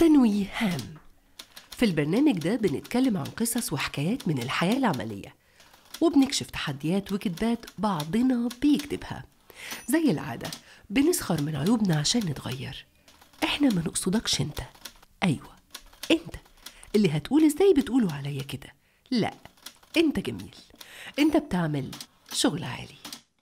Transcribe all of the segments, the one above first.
تنويه هام في البرنامج ده بنتكلم عن قصص وحكايات من الحياة العملية وبنكشف تحديات وكذبات بعضنا بيكتبها زي العادة بنسخر من عيوبنا عشان نتغير احنا ما نقصدكش انت ايوه انت اللي هتقول ازاي بتقولوا عليا كده لا انت جميل انت بتعمل شغل عالي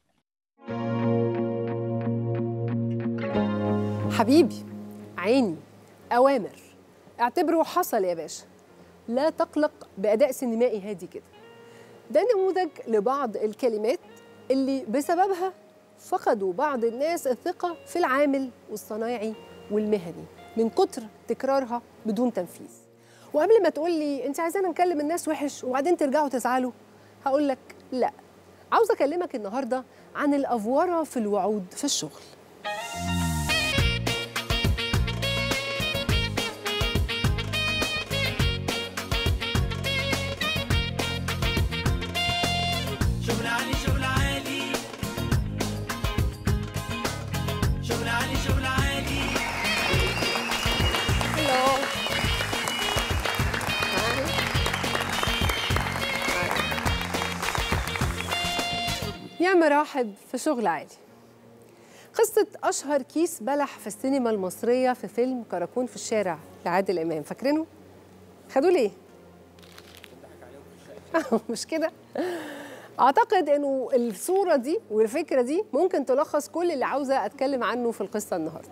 حبيبي عيني أوامر اعتبره حصل يا باشا لا تقلق بأداء سينمائي هادي كده ده نموذج لبعض الكلمات اللي بسببها فقدوا بعض الناس الثقة في العامل والصنايعي والمهني من كتر تكرارها بدون تنفيذ وقبل ما تقول لي انت عايزانا نكلم الناس وحش وبعدين ترجعوا تزعلوا هقول لك لا عاوز اكلمك النهارده عن الافوره في الوعود في الشغل شغل عالي شغل عالي شغل عالي شغل عالي هلو يا مراحب في شغل عالي قصة أشهر كيس بلح في السينما المصرية في فيلم كراكون في الشارع لعادل إمام فاكرينه؟ خدوه ليه؟ مش كده؟ أعتقد إنه الصورة دي والفكرة دي ممكن تلخص كل اللي عاوزة أتكلم عنه في القصة النهاردة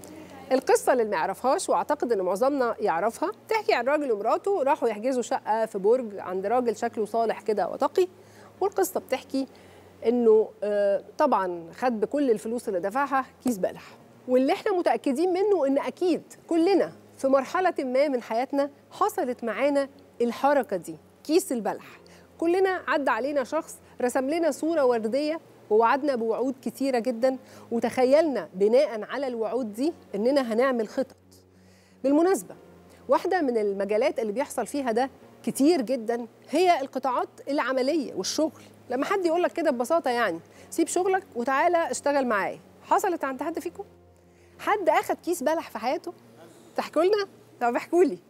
القصة اللي ما يعرفهاش واعتقد ان معظمنا يعرفها تحكي عن راجل ومراته راحوا يحجزوا شقة في برج عند راجل شكله صالح كده وتقي والقصة بتحكي انه آه، طبعا خد بكل الفلوس اللي دفعها كيس بلح واللي احنا متأكدين منه ان اكيد كلنا في مرحلة ما من حياتنا حصلت معانا الحركة دي كيس البلح كلنا عدى علينا شخص رسم لنا صورة وردية ووعدنا بوعود كتيرة جدا وتخيلنا بناء على الوعود دي إننا هنعمل خطط بالمناسبة واحدة من المجالات اللي بيحصل فيها ده كتير جدا هي القطاعات العملية والشغل لما حد يقول لك كده ببساطة يعني سيب شغلك وتعالى اشتغل معايا حصلت عند حد فيكم؟ حد أخد كيس بلح في حياته؟ تحكوا لنا؟ طب احكوا لي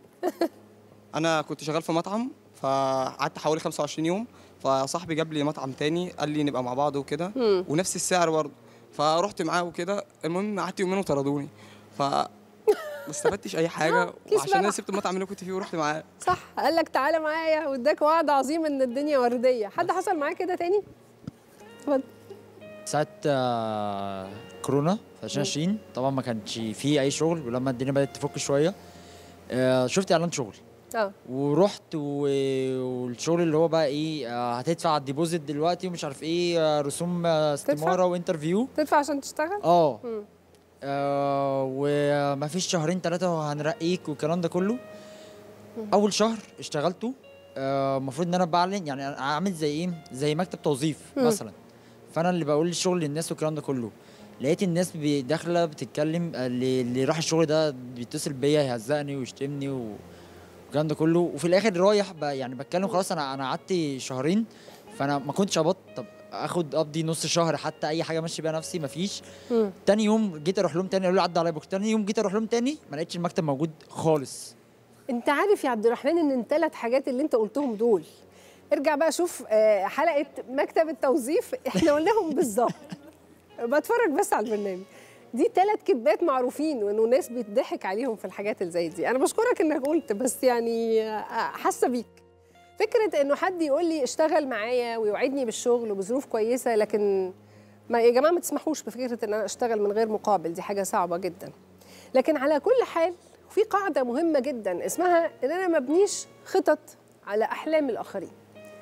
انا كنت شغال في مطعم فقعدت حوالي 25 يوم فصاحبي جاب لي مطعم تاني قال لي نبقى مع بعض وكده مم. ونفس السعر برضه فرحت معاه وكده المهم قعدت يومين وطردوني ف ما استفدتش اي حاجه كيس وعشان انا بلح. سبت المطعم اللي كنت فيه ورحت معاه صح قال لك تعالى معايا واداك وعد عظيم ان الدنيا ورديه حد حصل معاه كده تاني اتفضل ساعة آه، كورونا في 2020 طبعا ما كانش فيه أي شغل ولما الدنيا بدأت تفك شوية آه، شفت إعلان شغل اه ورحت و- والشغل اللي هو بقى إيه آه، هتدفع الديبوزيت دلوقتي ومش عارف إيه آه، رسوم آه، استمارة وانترفيو تدفع عشان تشتغل اه مم. آه، وما فيش شهرين ثلاثة وهنرقيك والكلام ده كله أول شهر اشتغلته آه، المفروض إن أنا بعلن يعني أنا عامل زي إيه زي مكتب توظيف مم. مثلا فأنا اللي بقول الشغل للناس والكلام ده كله لقيت الناس بي- داخلة بتتكلم آه، اللي اللي راح الشغل ده بيتصل بيا يهزقني ويشتمني و- والكلام ده كله وفي الآخر رايح ب- يعني بتكلم خلاص أنا أنا قعدت شهرين فأنا ما كنتش قبضت طب اخد اقضي نص شهر حتى اي حاجه ماشي بيها نفسي مفيش مم. تاني يوم جيت اروح لهم تاني قالوا لي عدى عليا بكره تاني يوم جيت اروح لهم تاني ما لقيتش المكتب موجود خالص انت عارف يا عبد الرحمن ان الثلاث حاجات اللي انت قلتهم دول ارجع بقى شوف آه، حلقه مكتب التوظيف احنا قلناهم بالظبط بتفرج بس على البرنامج دي ثلاث كذبات معروفين وانه ناس بيتضحك عليهم في الحاجات اللي زي دي انا بشكرك انك قلت بس يعني آه، حاسه بيك فكره انه حد يقول لي اشتغل معايا ويوعدني بالشغل وبظروف كويسه لكن ما يا جماعه ما تسمحوش بفكره ان انا اشتغل من غير مقابل دي حاجه صعبه جدا لكن على كل حال في قاعده مهمه جدا اسمها ان انا ما ابنيش خطط على احلام الاخرين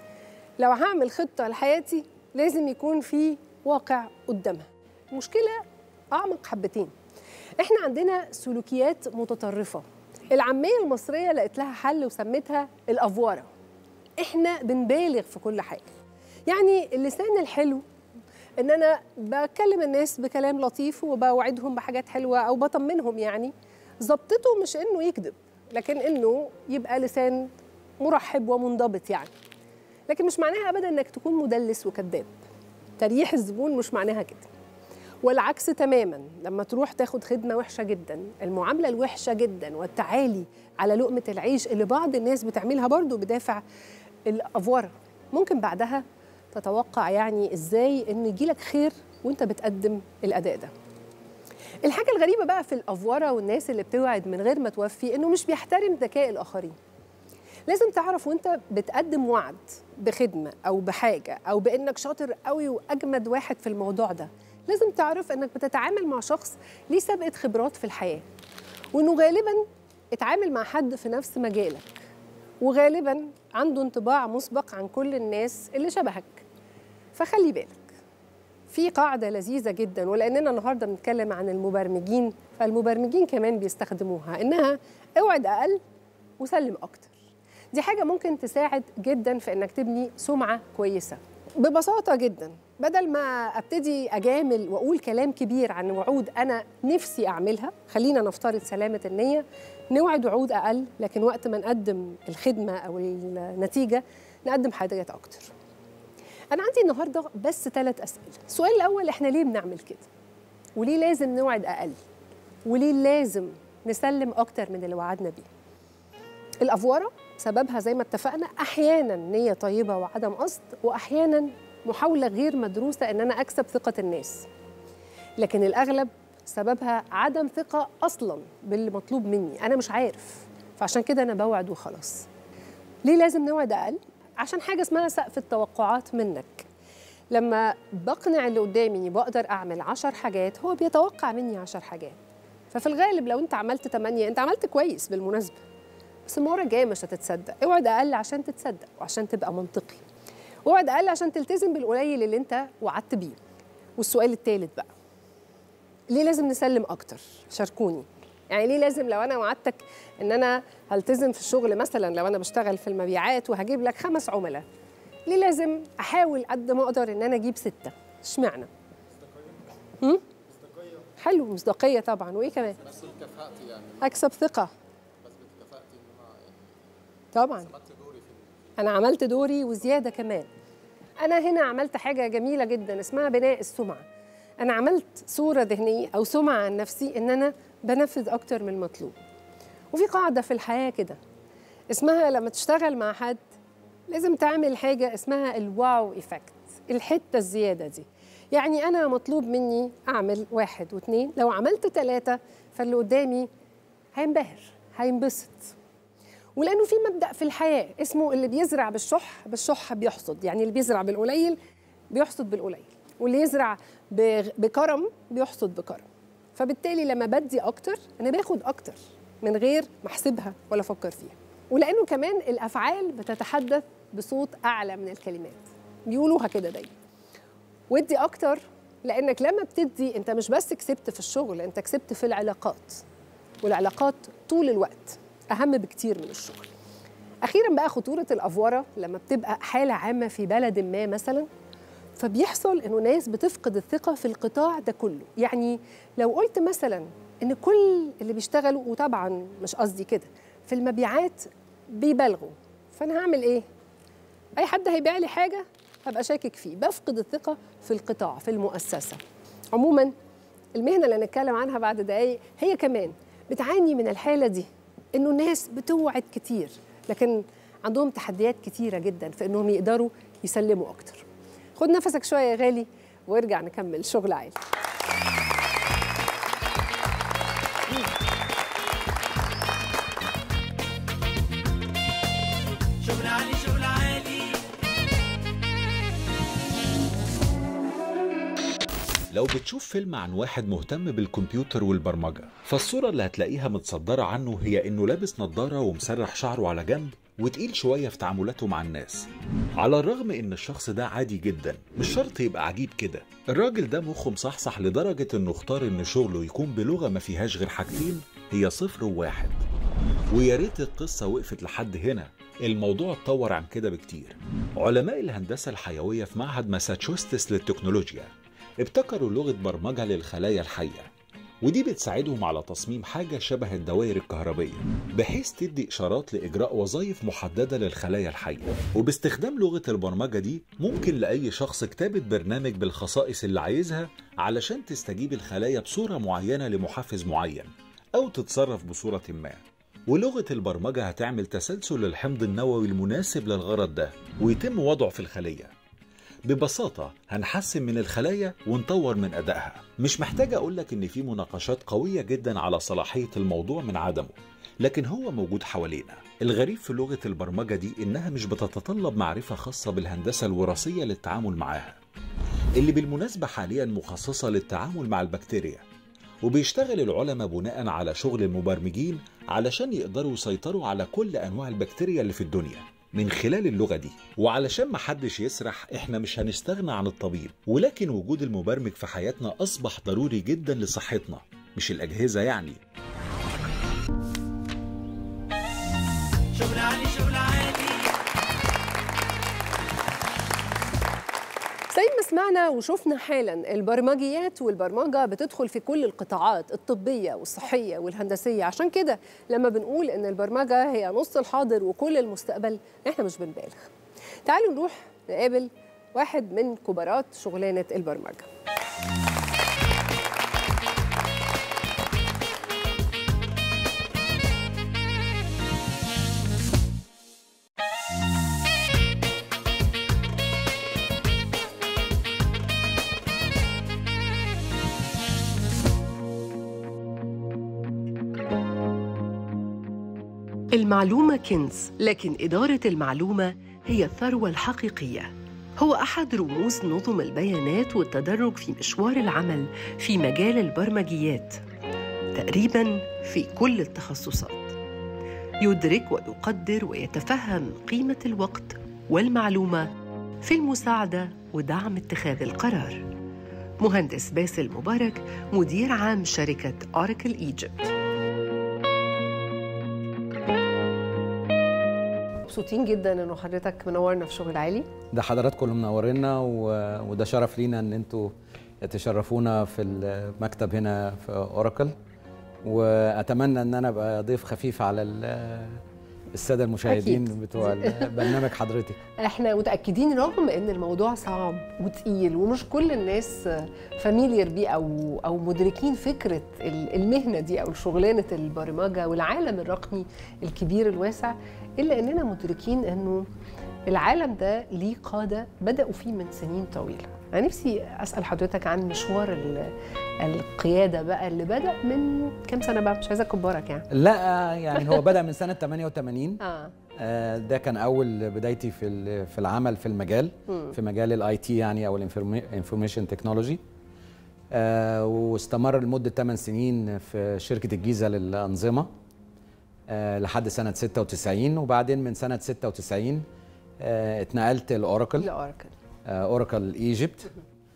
لو هعمل خطه لحياتي لازم يكون في واقع قدامها المشكله اعمق حبتين احنا عندنا سلوكيات متطرفه العاميه المصريه لقيت لها حل وسميتها الافوره احنا بنبالغ في كل حاجه يعني اللسان الحلو ان انا بكلم الناس بكلام لطيف وبوعدهم بحاجات حلوه او بطمنهم يعني ظبطته مش انه يكذب لكن انه يبقى لسان مرحب ومنضبط يعني لكن مش معناها ابدا انك تكون مدلس وكذاب تريح الزبون مش معناها كده والعكس تماما لما تروح تاخد خدمه وحشه جدا المعامله الوحشه جدا والتعالي على لقمه العيش اللي بعض الناس بتعملها برضو بدافع الافوره ممكن بعدها تتوقع يعني ازاي ان يجيلك خير وانت بتقدم الاداء ده الحاجه الغريبه بقى في الافوره والناس اللي بتوعد من غير ما توفي انه مش بيحترم ذكاء الاخرين لازم تعرف وانت بتقدم وعد بخدمه او بحاجه او بانك شاطر قوي واجمد واحد في الموضوع ده لازم تعرف انك بتتعامل مع شخص ليه سابقه خبرات في الحياه وانه غالبا اتعامل مع حد في نفس مجالك وغالبا عنده انطباع مسبق عن كل الناس اللي شبهك فخلي بالك في قاعدة لذيذة جدا ولأننا النهاردة بنتكلم عن المبرمجين فالمبرمجين كمان بيستخدموها إنها اوعد أقل وسلم أكتر دي حاجة ممكن تساعد جدا في إنك تبني سمعة كويسة ببساطة جدا بدل ما ابتدي اجامل واقول كلام كبير عن وعود انا نفسي اعملها خلينا نفترض سلامه النيه نوعد وعود اقل لكن وقت ما نقدم الخدمه او النتيجه نقدم حاجات اكتر انا عندي النهارده بس ثلاث اسئله السؤال الاول احنا ليه بنعمل كده وليه لازم نوعد اقل وليه لازم نسلم اكتر من اللي وعدنا بيه الافوره سببها زي ما اتفقنا احيانا نيه طيبه وعدم قصد واحيانا محاوله غير مدروسه ان انا اكسب ثقه الناس لكن الاغلب سببها عدم ثقه اصلا باللي مطلوب مني انا مش عارف فعشان كده انا بوعد وخلاص ليه لازم نوعد اقل عشان حاجه اسمها سقف التوقعات منك لما بقنع اللي قدامي اني بقدر اعمل عشر حاجات هو بيتوقع مني عشر حاجات ففي الغالب لو انت عملت تمانية انت عملت كويس بالمناسبه بس المره الجايه مش هتتصدق اوعد اقل عشان تتصدق وعشان تبقى منطقي اوعد اقل عشان تلتزم بالقليل اللي انت وعدت بيه والسؤال الثالث بقى ليه لازم نسلم اكتر شاركوني يعني ليه لازم لو انا وعدتك ان انا هلتزم في الشغل مثلا لو انا بشتغل في المبيعات وهجيب لك خمس عملاء ليه لازم احاول قد ما اقدر ان انا اجيب سته اشمعنى هم؟ حلو مصداقيه طبعا وايه كمان بس كفاءتي يعني اكسب ثقه بس كفاءتي ان انا يعني طبعا عملت دوري في انا عملت دوري وزياده كمان انا هنا عملت حاجه جميله جدا اسمها بناء السمعه انا عملت صوره ذهنيه او سمعه عن نفسي ان انا بنفذ اكتر من المطلوب وفي قاعده في الحياه كده اسمها لما تشتغل مع حد لازم تعمل حاجه اسمها الواو ايفكت الحته الزياده دي يعني انا مطلوب مني اعمل واحد واثنين لو عملت ثلاثه فاللي قدامي هينبهر هينبسط ولانه في مبدا في الحياه اسمه اللي بيزرع بالشح بالشح بيحصد يعني اللي بيزرع بالقليل بيحصد بالقليل واللي يزرع ب- بكرم بيحصد بكرم فبالتالي لما بدي اكتر انا باخد اكتر من غير ما احسبها ولا افكر فيها ولانه كمان الافعال بتتحدث بصوت اعلى من الكلمات بيقولوها كده دايما ودي اكتر لانك لما بتدي انت مش بس كسبت في الشغل انت كسبت في العلاقات والعلاقات طول الوقت اهم بكتير من الشغل اخيرا بقى خطوره الافوره لما بتبقى حاله عامه في بلد ما مثلا فبيحصل انه ناس بتفقد الثقه في القطاع ده كله يعني لو قلت مثلا ان كل اللي بيشتغلوا وطبعا مش قصدي كده في المبيعات بيبالغوا فانا هعمل ايه اي حد هيبيع لي حاجه هبقى شاكك فيه بفقد الثقه في القطاع في المؤسسه عموما المهنه اللي هنتكلم عنها بعد دقايق هي كمان بتعاني من الحاله دي انه الناس بتوعد كتير لكن عندهم تحديات كتيره جدا في انهم يقدروا يسلموا اكتر خد نفسك شويه يا غالي وارجع نكمل شغل عالي شغل عالي شغل عالي لو بتشوف فيلم عن واحد مهتم بالكمبيوتر والبرمجة فالصورة اللي هتلاقيها متصدرة عنه هي إنه لابس نظارة ومسرح شعره على جنب وتقيل شوية في تعاملاته مع الناس على الرغم إن الشخص ده عادي جدا مش شرط يبقى عجيب كده الراجل ده مخه مصحصح لدرجة إنه اختار إن شغله يكون بلغة ما فيهاش غير حاجتين هي صفر وواحد ويا ريت القصة وقفت لحد هنا الموضوع اتطور عن كده بكتير علماء الهندسة الحيوية في معهد ماساتشوستس للتكنولوجيا ابتكروا لغة برمجة للخلايا الحية ودي بتساعدهم على تصميم حاجة شبه الدوائر الكهربية بحيث تدي إشارات لإجراء وظائف محددة للخلايا الحية وباستخدام لغة البرمجة دي ممكن لأي شخص كتابة برنامج بالخصائص اللي عايزها علشان تستجيب الخلايا بصورة معينة لمحفز معين أو تتصرف بصورة ما ولغة البرمجة هتعمل تسلسل الحمض النووي المناسب للغرض ده ويتم وضعه في الخلية ببساطة هنحسن من الخلايا ونطور من أدائها مش محتاج أقولك إن في مناقشات قوية جدا على صلاحية الموضوع من عدمه لكن هو موجود حوالينا الغريب في لغة البرمجة دي إنها مش بتتطلب معرفة خاصة بالهندسة الوراثية للتعامل معاها اللي بالمناسبة حاليا مخصصة للتعامل مع البكتيريا وبيشتغل العلماء بناء على شغل المبرمجين علشان يقدروا يسيطروا على كل أنواع البكتيريا اللي في الدنيا من خلال اللغة دي وعلشان محدش يسرح احنا مش هنستغنى عن الطبيب ولكن وجود المبرمج في حياتنا أصبح ضروري جدا لصحتنا مش الأجهزة يعني شغل عالي شغل عالي زي ما سمعنا وشفنا حالا البرمجيات والبرمجة بتدخل في كل القطاعات الطبية والصحية والهندسية عشان كده لما بنقول إن البرمجة هي نص الحاضر وكل المستقبل إحنا مش بنبالغ تعالوا نروح نقابل واحد من كبارات شغلانة البرمجة المعلومة كنز لكن إدارة المعلومة هي الثروة الحقيقية هو أحد رموز نظم البيانات والتدرج في مشوار العمل في مجال البرمجيات تقريبا في كل التخصصات يدرك ويقدر ويتفهم قيمة الوقت والمعلومة في المساعدة ودعم اتخاذ القرار مهندس باسل مبارك مدير عام شركة أوراكل إيجيبت مبسوطين جدا إنه حضرتك منورنا في شغل عالي ده حضراتكم اللي منورينا و... وده شرف لينا ان انتوا تشرفونا في المكتب هنا في اوراكل واتمنى ان انا ابقى ضيف خفيف على ال- الساده المشاهدين أكيد. بتوع برنامج حضرتك احنا متاكدين رغم ان الموضوع صعب وتقيل ومش كل الناس فاميليير بيه او او مدركين فكره ال- المهنه دي او شغلانه البرمجه والعالم الرقمي الكبير الواسع الا اننا مدركين انه العالم ده ليه قاده بداوا فيه من سنين طويله انا نفسي اسال حضرتك عن مشوار ال- القياده بقى اللي بدا من كام سنه بقى مش عايزه اكبرك يعني لا يعني هو بدا من سنه 88 اه آه، ده كان اول بدايتي في ال- في العمل في المجال في مجال الاي تي يعني او الانفورميشن تكنولوجي واستمر لمده 8 سنين في شركه الجيزه للانظمه آه، لحد سنه 96 وبعدين من سنه 96 آه، اتنقلت لاوراكل لاوراكل اوراكل ايجيبت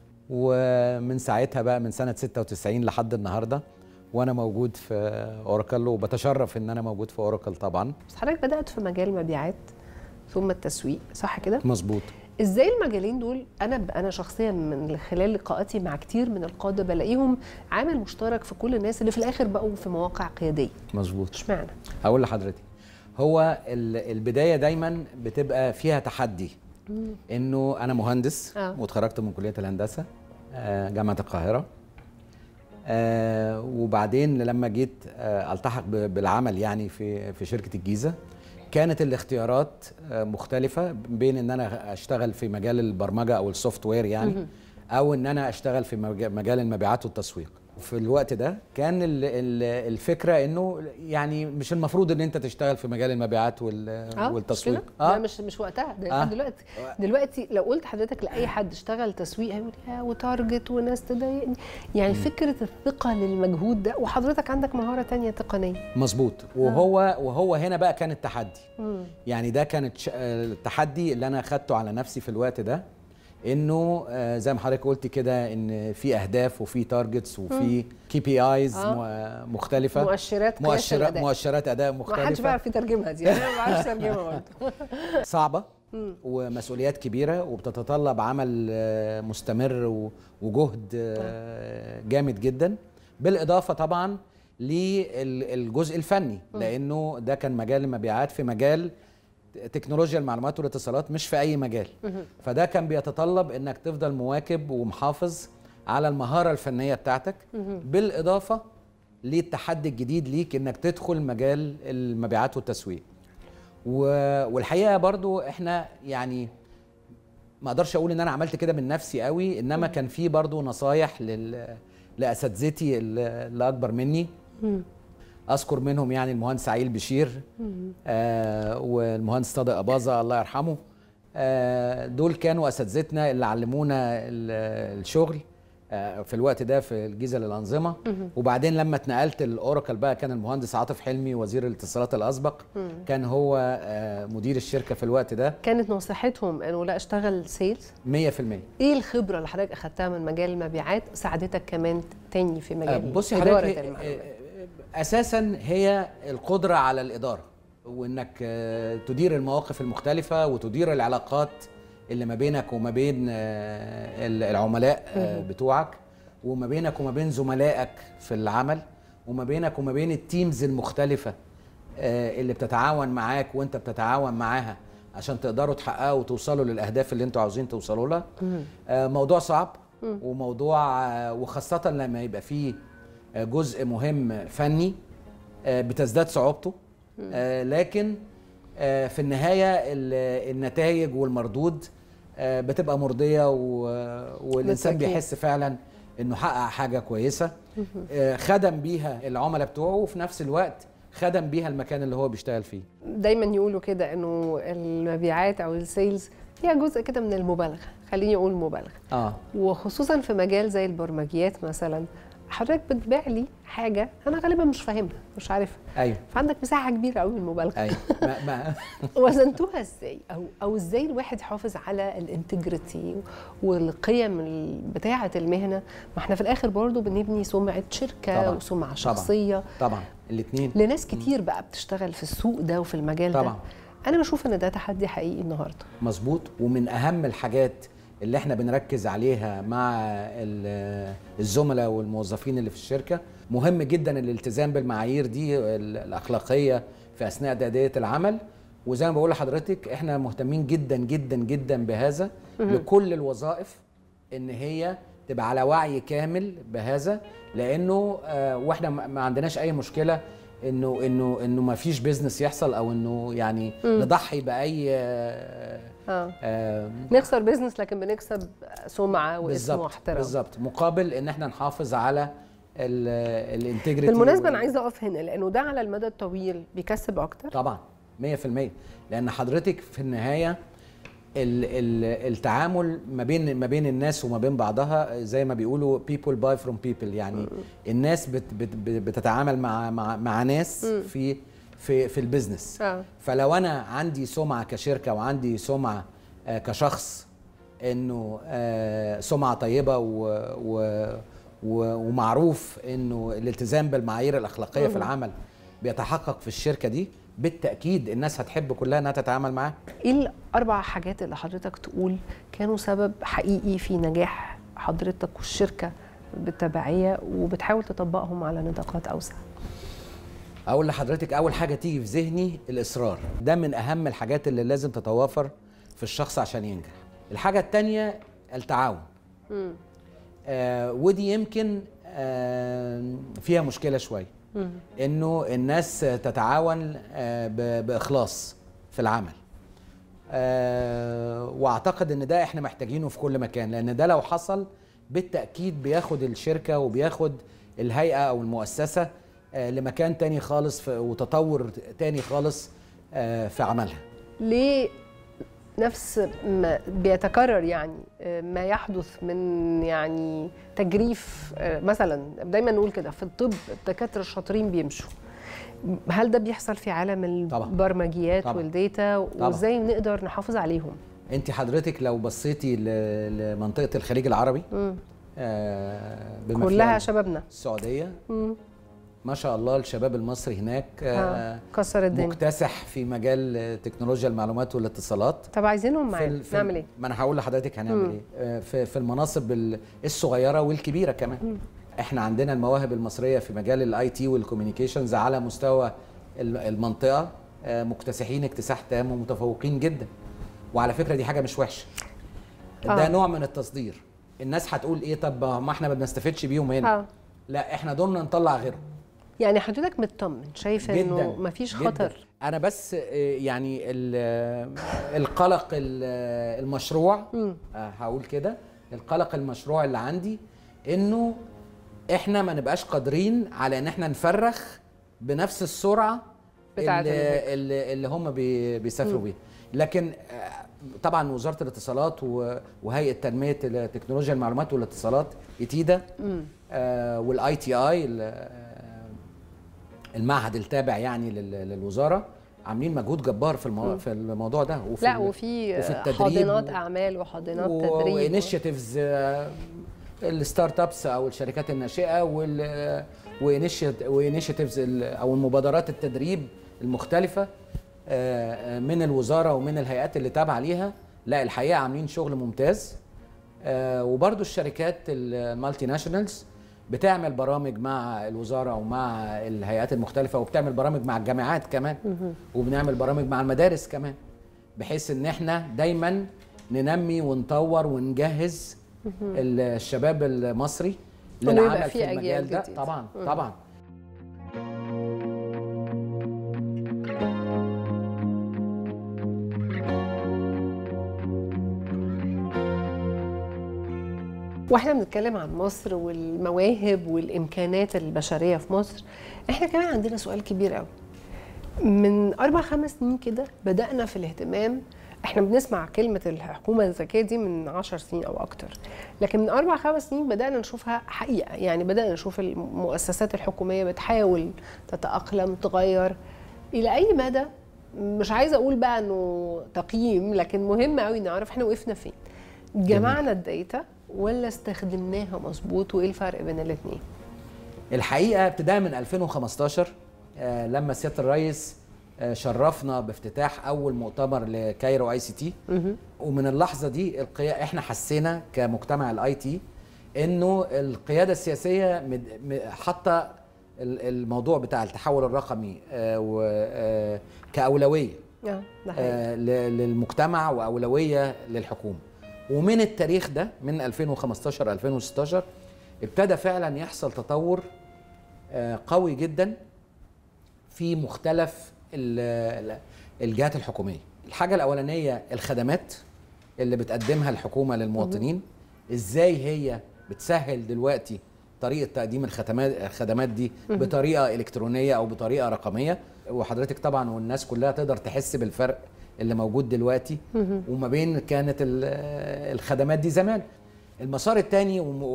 ومن ساعتها بقى من سنه 96 لحد النهارده وانا موجود في اوراكل وبتشرف ان انا موجود في اوراكل طبعا بس حضرتك بدات في مجال المبيعات ثم التسويق صح كده مظبوط ازاي المجالين دول انا ب- انا شخصيا من خلال لقاءاتي مع كتير من القاده بلاقيهم عامل مشترك في كل الناس اللي في الاخر بقوا في مواقع قياديه مظبوط اشمعنى هقول لحضرتك هو ال- البدايه دايما بتبقى فيها تحدي انه انا مهندس آه. واتخرجت من كليه الهندسه آه، جامعه القاهره آه، وبعدين لما جيت آه، التحق ب- بالعمل يعني في في شركه الجيزه كانت الاختيارات آه، مختلفه بين ان انا اشتغل في مجال البرمجه او السوفت وير يعني او ان انا اشتغل في مج- مجال المبيعات والتسويق في الوقت ده كان ال- ال- الفكره انه يعني مش المفروض ان انت تشتغل في مجال المبيعات وال- اه والتسويق اه ده مش مش وقتها ده آه. آه. دلوقتي دلوقتي لو قلت حضرتك لاي حد اشتغل تسويق هيقول يا وتارجت وناس تضايقني يعني فكره الثقه للمجهود ده وحضرتك عندك مهاره تانية تقنيه مظبوط وهو وهو هنا بقى كان التحدي يعني ده كانت ش- آه، التحدي اللي انا اخدته على نفسي في الوقت ده انه آه، زي ما حضرتك قلت كده ان في اهداف وفي تارجتس وفي كي بي ايز آه. مختلفه مؤشرات قياس مؤشرات الأداء. مؤشرات اداء ما حدش مختلفه بيعرف يترجمها دي انا ما بعرفش اترجمها برضه صعبه ومسؤوليات كبيره وبتتطلب عمل آه، مستمر و- وجهد آه، جامد جدا بالاضافه طبعا للجزء الفني لانه ده كان مجال المبيعات في مجال تكنولوجيا المعلومات والاتصالات مش في اي مجال فده كان بيتطلب انك تفضل مواكب ومحافظ على المهاره الفنيه بتاعتك بالاضافه للتحدي الجديد ليك انك تدخل مجال المبيعات والتسويق و- والحقيقه برضو احنا يعني ما اقدرش اقول ان انا عملت كده من نفسي قوي انما كان في برضو نصايح لل لاساتذتي اللي اللي اكبر مني اذكر منهم يعني المهندس عيل بشير آه والمهندس طارق اباظه الله يرحمه آه دول كانوا اساتذتنا اللي علمونا ال- الشغل آه في الوقت ده في الجيزه للانظمه وبعدين لما اتنقلت الاوراكل بقى كان المهندس عاطف حلمي وزير الاتصالات الاسبق كان هو آه مدير الشركه في الوقت ده كانت نصيحتهم انه لا اشتغل سيلز 100% ايه الخبره اللي حضرتك اخدتها من مجال المبيعات ساعدتك كمان تاني في آه، مجال بصي اداره حضرتك هي- المعلومات آه، اساسا هي القدره على الاداره وانك آه، تدير المواقف المختلفه وتدير العلاقات اللي ما بينك وما بين آه، ال- العملاء آه، بتوعك وما بينك وما بين زملائك في العمل وما بينك وما بين التيمز المختلفه آه، اللي بتتعاون معاك وانت بتتعاون معاها عشان تقدروا تحققوا وتوصلوا للاهداف اللي انتوا عاوزين توصلوا لها آه، موضوع صعب وموضوع آه، وخاصه لما يبقى فيه آه، جزء مهم فني آه، بتزداد صعوبته آه، لكن آه، في النهايه ال- النتائج والمردود آه، بتبقى مرضيه و- والانسان بالتأكيد. بيحس فعلا انه حقق حاجه كويسه آه، خدم بيها العملاء بتوعه وفي نفس الوقت خدم بيها المكان اللي هو بيشتغل فيه دايما يقولوا كده انه المبيعات او السيلز فيها جزء كده من المبالغه خليني اقول مبالغه اه وخصوصا في مجال زي البرمجيات مثلا حضرتك بتبيع لي حاجه انا غالبا مش فاهمها مش عارفها ايوه فعندك مساحه كبيره قوي من المبالغه ايوه ما ما وزنتوها ازاي او او ازاي الواحد يحافظ على الانتجريتي والقيم ال- بتاعه المهنه ما احنا في الاخر برضو بنبني سمعه شركه طبعاً. وسمعه طبعاً. شخصيه طبعا الاثنين لناس كتير بقى بتشتغل في السوق ده وفي المجال طبعاً. ده انا بشوف ان ده تحدي حقيقي النهارده مظبوط ومن اهم الحاجات اللي احنا بنركز عليها مع ال- الزملاء والموظفين اللي في الشركه مهم جدا الالتزام بالمعايير دي ال- الاخلاقيه في اثناء تاديه العمل وزي ما بقول لحضرتك احنا مهتمين جدا جدا جدا بهذا لكل الوظائف ان هي تبقى على وعي كامل بهذا لانه آه واحنا ما ما عندناش اي مشكله انه انه انه ما فيش بيزنس يحصل او انه يعني نضحي باي آه اه آه نخسر بيزنس لكن بنكسب سمعه واسم بالظبط واحترام بالظبط مقابل ان احنا نحافظ على الانتجريتي بالمناسبه انا عايزه اقف هنا لانه ده على المدى الطويل بيكسب اكتر طبعا 100% لان حضرتك في النهايه ال ال التعامل ما بين ما بين الناس وما بين بعضها زي ما بيقولوا people buy from people يعني الناس بت بت بتتعامل مع مع, مع ناس في في في البيزنس اه فلو انا عندي سمعه كشركه وعندي سمعه آه، كشخص انه آه، سمعه طيبه و و و ومعروف انه الالتزام بالمعايير الاخلاقيه في العمل بيتحقق في الشركه دي بالتاكيد الناس هتحب كلها انها تتعامل معاه ايه الاربع حاجات اللي حضرتك تقول كانوا سبب حقيقي في نجاح حضرتك والشركه بالتبعيه وبتحاول تطبقهم على نطاقات اوسع اقول لحضرتك اول حاجه تيجي في ذهني الاصرار ده من اهم الحاجات اللي لازم تتوافر في الشخص عشان ينجح الحاجه الثانيه التعاون آه ودي يمكن آه فيها مشكله شويه انه الناس تتعاون آه ب- باخلاص في العمل آه واعتقد ان ده احنا محتاجينه في كل مكان لان ده لو حصل بالتاكيد بياخد الشركه وبياخد الهيئه او المؤسسه آه لمكان تاني خالص في وتطور تاني خالص آه في عملها ليه نفس ما بيتكرر يعني آه، ما يحدث من يعني تجريف آه، مثلا دايما نقول كده في الطب الدكاتره الشاطرين بيمشوا هل ده بيحصل في عالم طبعاً. البرمجيات طبعاً. والديتا وازاي نقدر نحافظ عليهم انت حضرتك لو بصيتي ل- لمنطقه الخليج العربي آه بما كلها فيها شبابنا السعوديه مم. ما شاء الله الشباب المصري هناك آه. آه كسر الدنيا مكتسح في مجال آه، تكنولوجيا المعلومات والاتصالات طب عايزينهم في معانا ال- في نعمل ال- ايه ما انا هقول لحضرتك هنعمل ايه آه، في في المناصب ال- الصغيره والكبيره كمان احنا عندنا المواهب المصريه في مجال الاي تي والكوميونيكيشنز على مستوى ال- المنطقه آه، مكتسحين اكتساح تام ومتفوقين جدا وعلى فكره دي حاجه مش وحشه آه. ده نوع من التصدير الناس هتقول ايه طب ما احنا ما بنستفدش بيهم هنا اه لا احنا دورنا نطلع غيرهم يعني حضرتك مطمن شايف انه جدا مفيش جداً. خطر انا بس آه، يعني ال- القلق ال- المشروع مم. آه، هقول كده القلق المشروع اللي عندي انه احنا ما نبقاش قادرين على ان احنا نفرخ بنفس السرعه بتاعة اللي, الهجرة. اللي, اللي هم بي بيسافروا بيها لكن آه، طبعا وزاره الاتصالات و- وهيئه تنميه تكنولوجيا المعلومات والاتصالات ايتيدا والاي تي اي المعهد التابع يعني لل- للوزاره عاملين مجهود جبار في المو... في الموضوع ده وفي لا ال- وفي, وفي التدريب حاضنات و- اعمال وحاضنات تدريب وانيشيتيفز الستارت ابس او الشركات الناشئه وال وانيشيتيفز او المبادرات التدريب المختلفه آه، آه، من الوزاره ومن الهيئات اللي تابعه ليها لا الحقيقه عاملين شغل ممتاز آه، وبرضو الشركات المالتي ناشونالز بتعمل برامج مع الوزاره ومع الهيئات المختلفه وبتعمل برامج مع الجامعات كمان وبنعمل برامج مع المدارس كمان بحيث ان احنا دايما ننمي ونطور ونجهز الشباب المصري وإنه يبقى للعمل في في المجال أجيال ده جديدة. طبعا مم. طبعا واحنا بنتكلم عن مصر والمواهب والامكانات البشريه في مصر احنا كمان عندنا سؤال كبير قوي من اربع خمس سنين كده بدانا في الاهتمام احنا بنسمع كلمه الحكومه الذكيه دي من عشر سنين او اكتر لكن من اربع خمس سنين بدانا نشوفها حقيقه يعني بدانا نشوف المؤسسات الحكوميه بتحاول تتاقلم تغير الى اي مدى مش عايزه اقول بقى انه تقييم لكن مهم قوي نعرف احنا وقفنا فين جمعنا الداتا ولا استخدمناها مظبوط وايه الفرق بين الاثنين الحقيقه ابتداء من 2015 آه، لما سياده الرئيس آه، شرفنا بافتتاح اول مؤتمر لكايرو اي سي تي ومن اللحظه دي القيا... احنا حسينا كمجتمع الاي تي انه القياده السياسيه مد- م- حاطه ال- الموضوع بتاع التحول الرقمي آه، و- آه، كاولويه اه ده حقيقي آه، ل- للمجتمع واولويه للحكومه ومن التاريخ ده من 2015 2016 ابتدى فعلا يحصل تطور آه، قوي جدا في مختلف ال- ال- الجهات الحكوميه الحاجه الاولانيه الخدمات اللي بتقدمها الحكومه للمواطنين ازاي هي بتسهل دلوقتي طريقه تقديم الخدمات الخدمات دي بطريقه الكترونيه او بطريقه رقميه وحضرتك طبعا والناس كلها تقدر تحس بالفرق اللي موجود دلوقتي وما بين كانت ال- الخدمات دي زمان المسار الثاني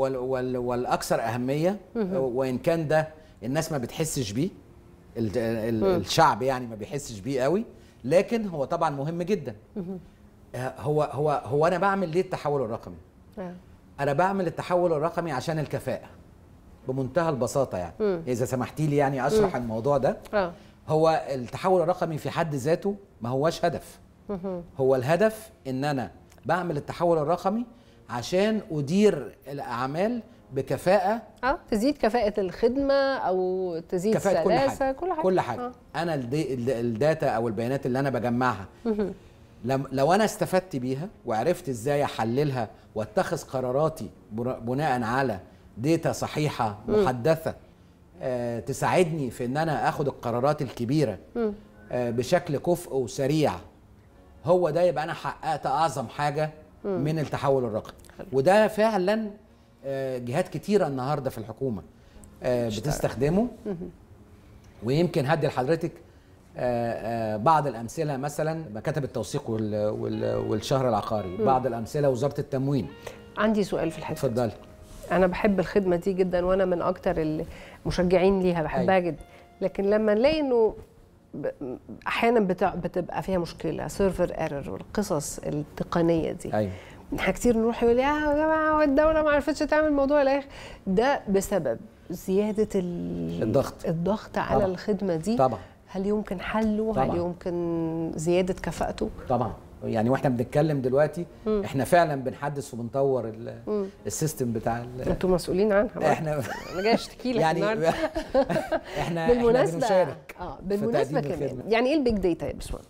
والاكثر اهميه وان كان ده الناس ما بتحسش بيه ال- ال- الشعب يعني ما بيحسش بيه قوي لكن هو طبعا مهم جدا آه، هو هو هو انا بعمل ليه التحول الرقمي آه. انا بعمل التحول الرقمي عشان الكفاءه بمنتهى البساطه يعني مم. اذا سمحتي لي يعني اشرح الموضوع ده اه هو التحول الرقمي في حد ذاته ما هوش هدف هو الهدف ان انا بعمل التحول الرقمي عشان ادير الاعمال بكفاءه اه تزيد كفاءة الخدمة او تزيد كفاءه كل سلاسة حاجه كل حاجة كل حاجه آه. انا الدي ال- الداتا او البيانات اللي انا بجمعها لم لو انا استفدت بيها وعرفت ازاي احللها واتخذ قراراتي بر- بناء على داتا صحيحه محدثه آه تساعدني في ان انا اخد القرارات الكبيره آه بشكل كفء وسريع هو ده يبقى انا حققت اعظم حاجه من التحول الرقمي وده فعلا آه، جهات كتيره النهارده في الحكومه آه، بتستخدمه ويمكن هدي لحضرتك آه، آه، بعض الامثله مثلا مكاتب التوثيق وال- وال- والشهر العقاري بعض الامثله وزاره التموين عندي سؤال في الحتة دي. اتفضلي انا بحب الخدمة دي جدا وانا من اكتر المشجعين ليها بحبها أيوة. جدا لكن لما نلاقي انه ب- احيانا بتع- بتبقى فيها مشكلة سيرفر ايرور والقصص التقنية دي ايوه احنا كتير نروح يقول يا جماعه والدوله ما عرفتش تعمل الموضوع الاخر ده بسبب زياده ال- الضغط. الضغط على طبعا. الخدمه دي طبعا هل يمكن حله طبعا. هل يمكن زياده كفاءته طبعا يعني واحنا بنتكلم دلوقتي احنا فعلا بنحدث وبنطور ال- السيستم بتاع ال- انتوا مسؤولين عنها برضه. احنا انا جاي اشتكي لك يعني النهارده احنا احنا بالمناسبه بنشارك اه في بالمناسبه تقديم كمان الخدمة. يعني ايه البيج داتا يا باشمهندس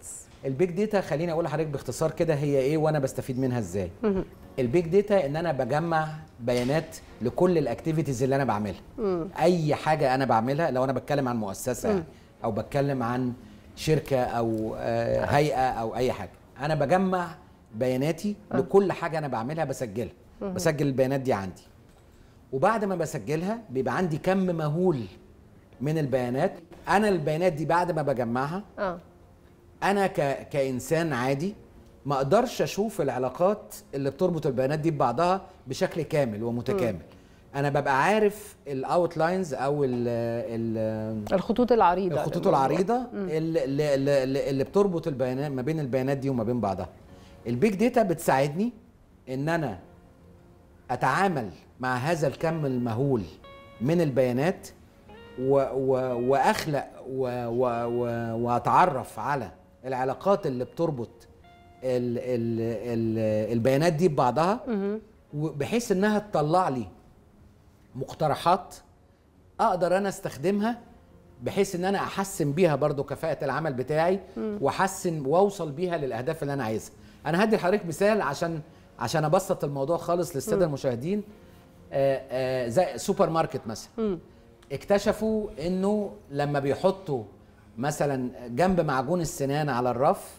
البيج داتا خليني اقول لحضرتك باختصار كده هي ايه وانا بستفيد منها ازاي البيج داتا ان انا بجمع بيانات لكل الاكتيفيتيز اللي انا بعملها اي حاجه انا بعملها لو انا بتكلم عن مؤسسه يعني او بتكلم عن شركه او آه، هيئه او اي حاجه انا بجمع بياناتي لكل حاجه انا بعملها بسجلها بسجل البيانات دي عندي وبعد ما بسجلها بيبقى عندي كم مهول من البيانات انا البيانات دي بعد ما بجمعها اه انا ك... كانسان عادي ما اقدرش اشوف العلاقات اللي بتربط البيانات دي ببعضها بشكل كامل ومتكامل انا ببقى عارف الاوتلاينز او ال ال الخطوط العريضه الخطوط للموضوع. العريضه اللي, اللي, اللي, اللي بتربط البيانات ما بين البيانات دي وما بين بعضها البيج داتا بتساعدني ان انا اتعامل مع هذا الكم المهول من البيانات و و واخلق و و و واتعرف على العلاقات اللي بتربط ال ال ال البيانات دي ببعضها بحيث انها تطلع لي مقترحات اقدر انا استخدمها بحيث ان انا احسن بيها برضو كفاءة العمل بتاعي واحسن واوصل بيها للاهداف اللي انا عايزها انا هدي لحضرتك مثال عشان عشان ابسط الموضوع خالص للساده المشاهدين آه، آه، زي سوبر ماركت مثلا اكتشفوا انه لما بيحطوا مثلا جنب معجون السنان على الرف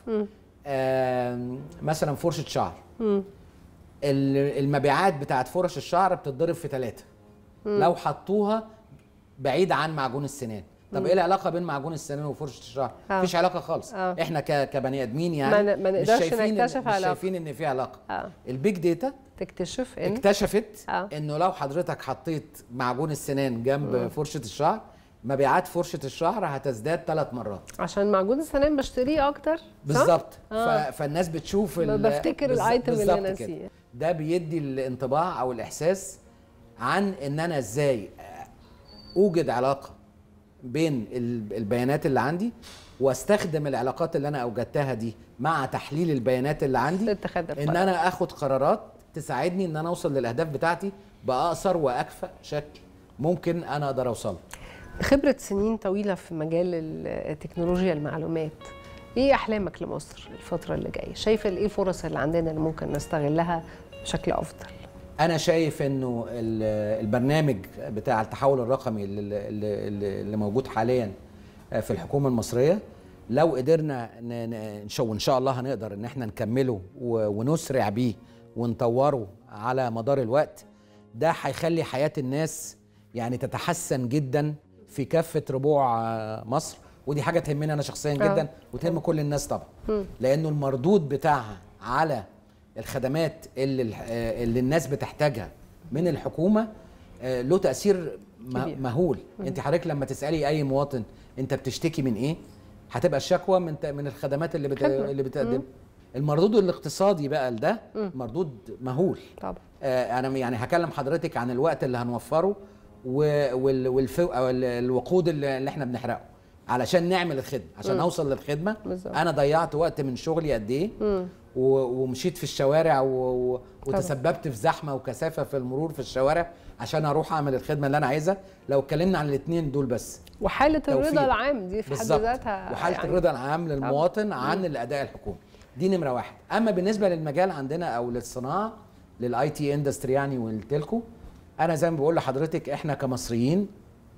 آم، مثلا فرشه شعر ال- المبيعات بتاعت فرش الشعر بتتضرب في ثلاثة لو حطوها بعيد عن معجون السنان طب ايه العلاقه بين معجون السنان وفرشه الشعر آه. مفيش علاقه خالص آه. احنا ك- كبني ادمين يعني ما ن- ما مش نقدرش شايفين إن- نكتشف مش علاقة. شايفين ان في علاقه آه. البيج داتا تكتشف ان اكتشفت آه. انه لو حضرتك حطيت معجون السنان جنب فرشه الشعر مبيعات فرشه الشعر هتزداد ثلاث مرات عشان معجون السنان بشتريه اكتر صح؟ بالظبط آه. ف... فالناس بتشوف ما ال- بفتكر بالظ- الآيتم اللي بالظبط أنا كده. ناسيه. ده بيدي الانطباع او الاحساس عن ان انا ازاي اوجد علاقه بين ال- البيانات اللي عندي واستخدم العلاقات اللي انا اوجدتها دي مع تحليل البيانات اللي عندي لاتخاذ ان القرار. انا اخد قرارات تساعدني ان انا اوصل للاهداف بتاعتي باقصر واكفأ شكل ممكن انا اقدر اوصله خبرة سنين طويلة في مجال ال- تكنولوجيا المعلومات ايه احلامك لمصر الفترة اللي جاية؟ شايفة ايه الفرص اللي عندنا اللي ممكن نستغلها بشكل افضل؟ انا شايف انه ال- البرنامج بتاع التحول الرقمي اللي, اللي, اللي موجود حاليا في الحكومه المصريه لو قدرنا ن- ن- ان شاء وان شاء الله هنقدر ان احنا نكمله و- ونسرع بيه ونطوره على مدار الوقت ده هيخلي حياه الناس يعني تتحسن جدا في كافه ربوع آه، مصر ودي حاجه تهمني انا شخصيا جدا وتهم كل الناس طبعا لانه المردود بتاعها على الخدمات اللي الح- آه، اللي الناس بتحتاجها من الحكومه آه، له تاثير م- كبير. مهول انت حضرتك لما تسالي اي مواطن انت بتشتكي من ايه هتبقى الشكوى من ت- من الخدمات اللي بت... خدمة. اللي بتقدم المردود الاقتصادي بقى لده مردود مهول طبعا آه، انا يعني هكلم حضرتك عن الوقت اللي هنوفره و- وال- والف... أو ال- الوقود اللي اللي احنا بنحرقه علشان نعمل الخدمه عشان اوصل للخدمه بالظبط. انا ضيعت وقت من شغلي قد ايه و- ومشيت في الشوارع و... و... وتسببت في زحمه وكثافه في المرور في الشوارع عشان اروح اعمل الخدمه اللي انا عايزها لو اتكلمنا عن الاثنين دول بس وحالة الرضا توفير. العام دي في حد بالظبط ذاتها وحاله يعني الرضا العام للمواطن عن الاداء الحكومي دي نمره واحد اما بالنسبه للمجال عندنا او للصناعه للاي تي اندستري يعني والتلكو انا زي ما بقول لحضرتك احنا كمصريين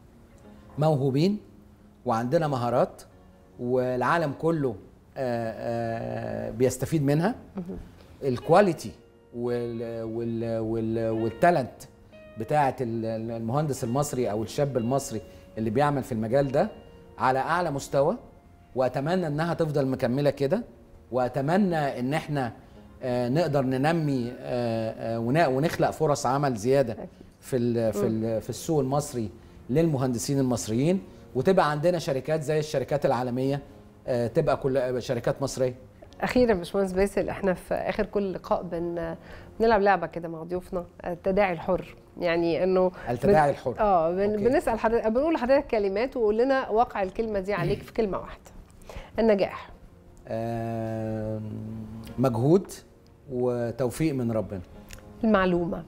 موهوبين وعندنا مهارات والعالم كله آه، آه، بيستفيد منها الكواليتي وال وال وال والتالنت بتاعه ال- المهندس المصري او الشاب المصري اللي بيعمل في المجال ده على اعلى مستوى واتمنى انها تفضل مكمله كده واتمنى ان احنا آه، نقدر ننمي آه، آه، ون- ونخلق فرص عمل زياده في ال في ال في السوق المصري للمهندسين المصريين وتبقى عندنا شركات زي الشركات العالميه آه، تبقى كل شركات مصريه اخيرا باشمهندس باسل احنا في اخر كل لقاء بن بنلعب لعبه كده مع ضيوفنا التداعي الحر يعني انه التداعي الحر. اه بن أوكي. بنسال حضرتك بنقول لحضرتك كلمات وقول لنا واقع الكلمه دي عليك في كلمه واحده النجاح آم، مجهود وتوفيق من ربنا المعلومه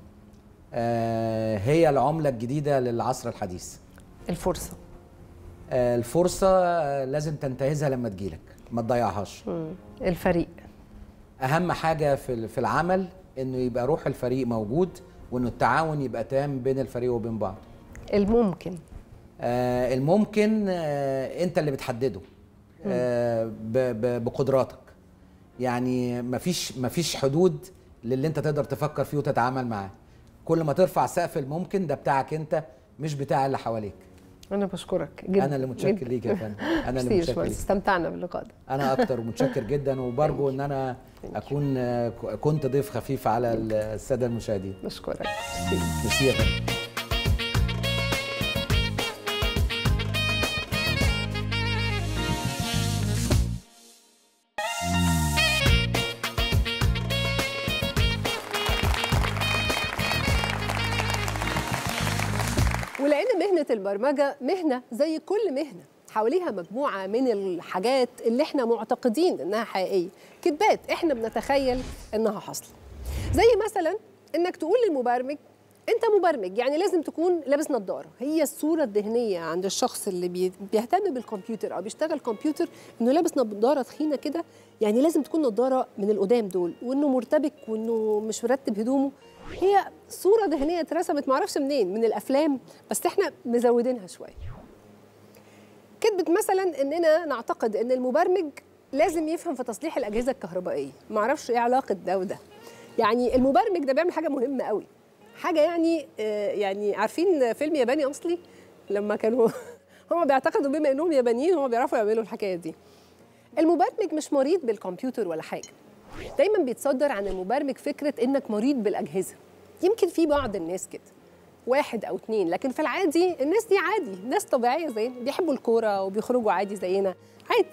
آه، هي العملة الجديدة للعصر الحديث الفرصه آه، الفرصة آه، لازم تنتهزها لما تجيلك ما تضيعهاش الفريق اهم حاجه في ال- في العمل انه يبقى روح الفريق موجود وانه التعاون يبقى تام بين الفريق وبين بعض الممكن آه الممكن آه انت اللي بتحدده آه ب- ب- بقدراتك يعني مفيش مفيش حدود للي انت تقدر تفكر فيه وتتعامل معاه كل ما ترفع سقف الممكن ده بتاعك انت مش بتاع اللي حواليك انا بشكرك جدا انا اللي متشكر جداً. ليك يا فندم انا اللي ميرسي يا متشكر باشمهندس. ليك استمتعنا باللقاء ده انا اكتر ومتشكر جدا وبرجو ان انا اكون آه، كنت ضيف خفيف على الساده المشاهدين بشكرك ميرسي يا فندم ولان مهنه البرمجه مهنه زي كل مهنه حواليها مجموعه من الحاجات اللي احنا معتقدين انها حقيقيه كذبات احنا بنتخيل انها حاصله زي مثلا انك تقول للمبرمج انت مبرمج يعني لازم تكون لابس نظاره هي الصوره الذهنيه عند الشخص اللي بي- بيهتم بالكمبيوتر او بيشتغل كمبيوتر انه لابس نظاره تخينه كده يعني لازم تكون نظاره من القدام دول وانه مرتبك وانه مش مرتب هدومه هي صوره ذهنيه اترسمت معرفش منين من الافلام بس احنا مزودينها شويه كذبة مثلا اننا نعتقد ان المبرمج لازم يفهم في تصليح الاجهزه الكهربائيه معرفش ايه علاقه ده وده يعني المبرمج ده بيعمل حاجه مهمه قوي حاجه يعني آه، يعني عارفين فيلم ياباني اصلي لما كانوا هم بيعتقدوا بما انهم يابانيين هم بيعرفوا يعملوا الحكايه دي المبرمج مش مريض بالكمبيوتر ولا حاجه دايما بيتصدر عن المبرمج فكره انك مريض بالاجهزه يمكن في بعض الناس كده واحد او اتنين لكن في العادي الناس دي عادي ناس طبيعيه زينا بيحبوا الكوره وبيخرجوا عادي زينا عادي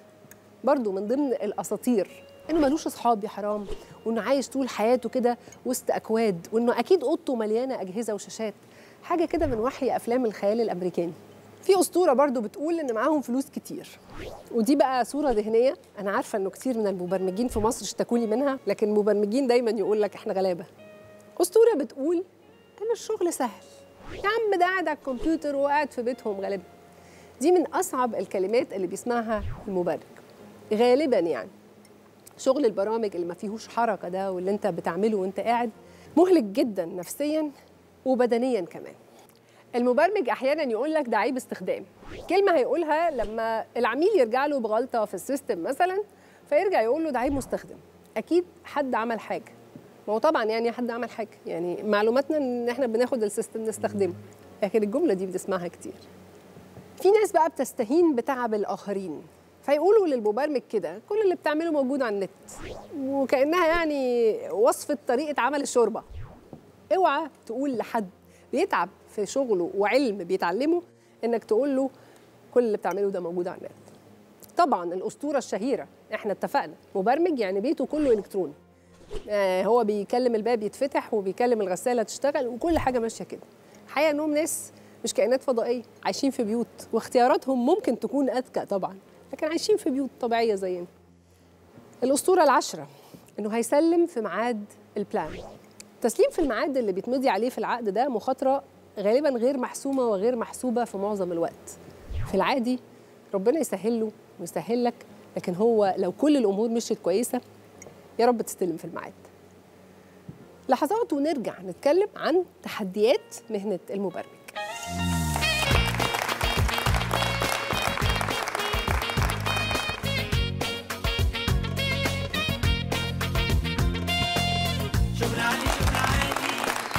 برضو من ضمن الاساطير انه ملوش اصحاب يا حرام وانه عايش طول حياته كده وسط اكواد وانه اكيد اوضته مليانه اجهزه وشاشات حاجه كده من وحي افلام الخيال الامريكاني في اسطوره برضو بتقول ان معاهم فلوس كتير ودي بقى صوره ذهنيه انا عارفه انه كتير من المبرمجين في مصر اشتكوا لي منها لكن المبرمجين دايما يقول لك احنا غلابه اسطوره بتقول ان الشغل سهل يا عم ده قاعد على الكمبيوتر وقاعد في بيتهم غالبا دي من اصعب الكلمات اللي بيسمعها المبرمج غالبا يعني شغل البرامج اللي ما فيهوش حركه ده واللي انت بتعمله وانت قاعد مهلك جدا نفسيا وبدنيا كمان المبرمج احيانا يقول لك ده عيب استخدام كلمه هيقولها لما العميل يرجع له بغلطه في السيستم مثلا فيرجع يقول له ده عيب مستخدم اكيد حد عمل حاجه ما هو طبعا يعني حد عمل حاجه يعني معلوماتنا ان احنا بناخد السيستم نستخدمه لكن الجمله دي بتسمعها كتير في ناس بقى بتستهين بتعب الاخرين فيقولوا للمبرمج كده كل اللي بتعمله موجود على النت وكانها يعني وصفه طريقه عمل الشوربه اوعى تقول لحد بيتعب في شغله وعلم بيتعلمه انك تقول له كل اللي بتعمله ده موجود على النت طبعا الاسطوره الشهيره احنا اتفقنا مبرمج يعني بيته كله الكتروني آه هو بيكلم الباب يتفتح وبيكلم الغساله تشتغل وكل حاجه ماشيه كده الحقيقه انهم ناس مش كائنات فضائيه عايشين في بيوت واختياراتهم ممكن تكون اذكى طبعا لكن عايشين في بيوت طبيعيه زينا الاسطوره العشره انه هيسلم في ميعاد البلان تسليم في الميعاد اللي بيتمضي عليه في العقد ده مخاطره غالبا غير محسومه وغير محسوبه في معظم الوقت في العادي ربنا يسهل له ويسهل لك لكن هو لو كل الامور مشيت كويسه يا رب تستلم في الميعاد لحظات ونرجع نتكلم عن تحديات مهنه المبرمج شغل عالي شغل عالي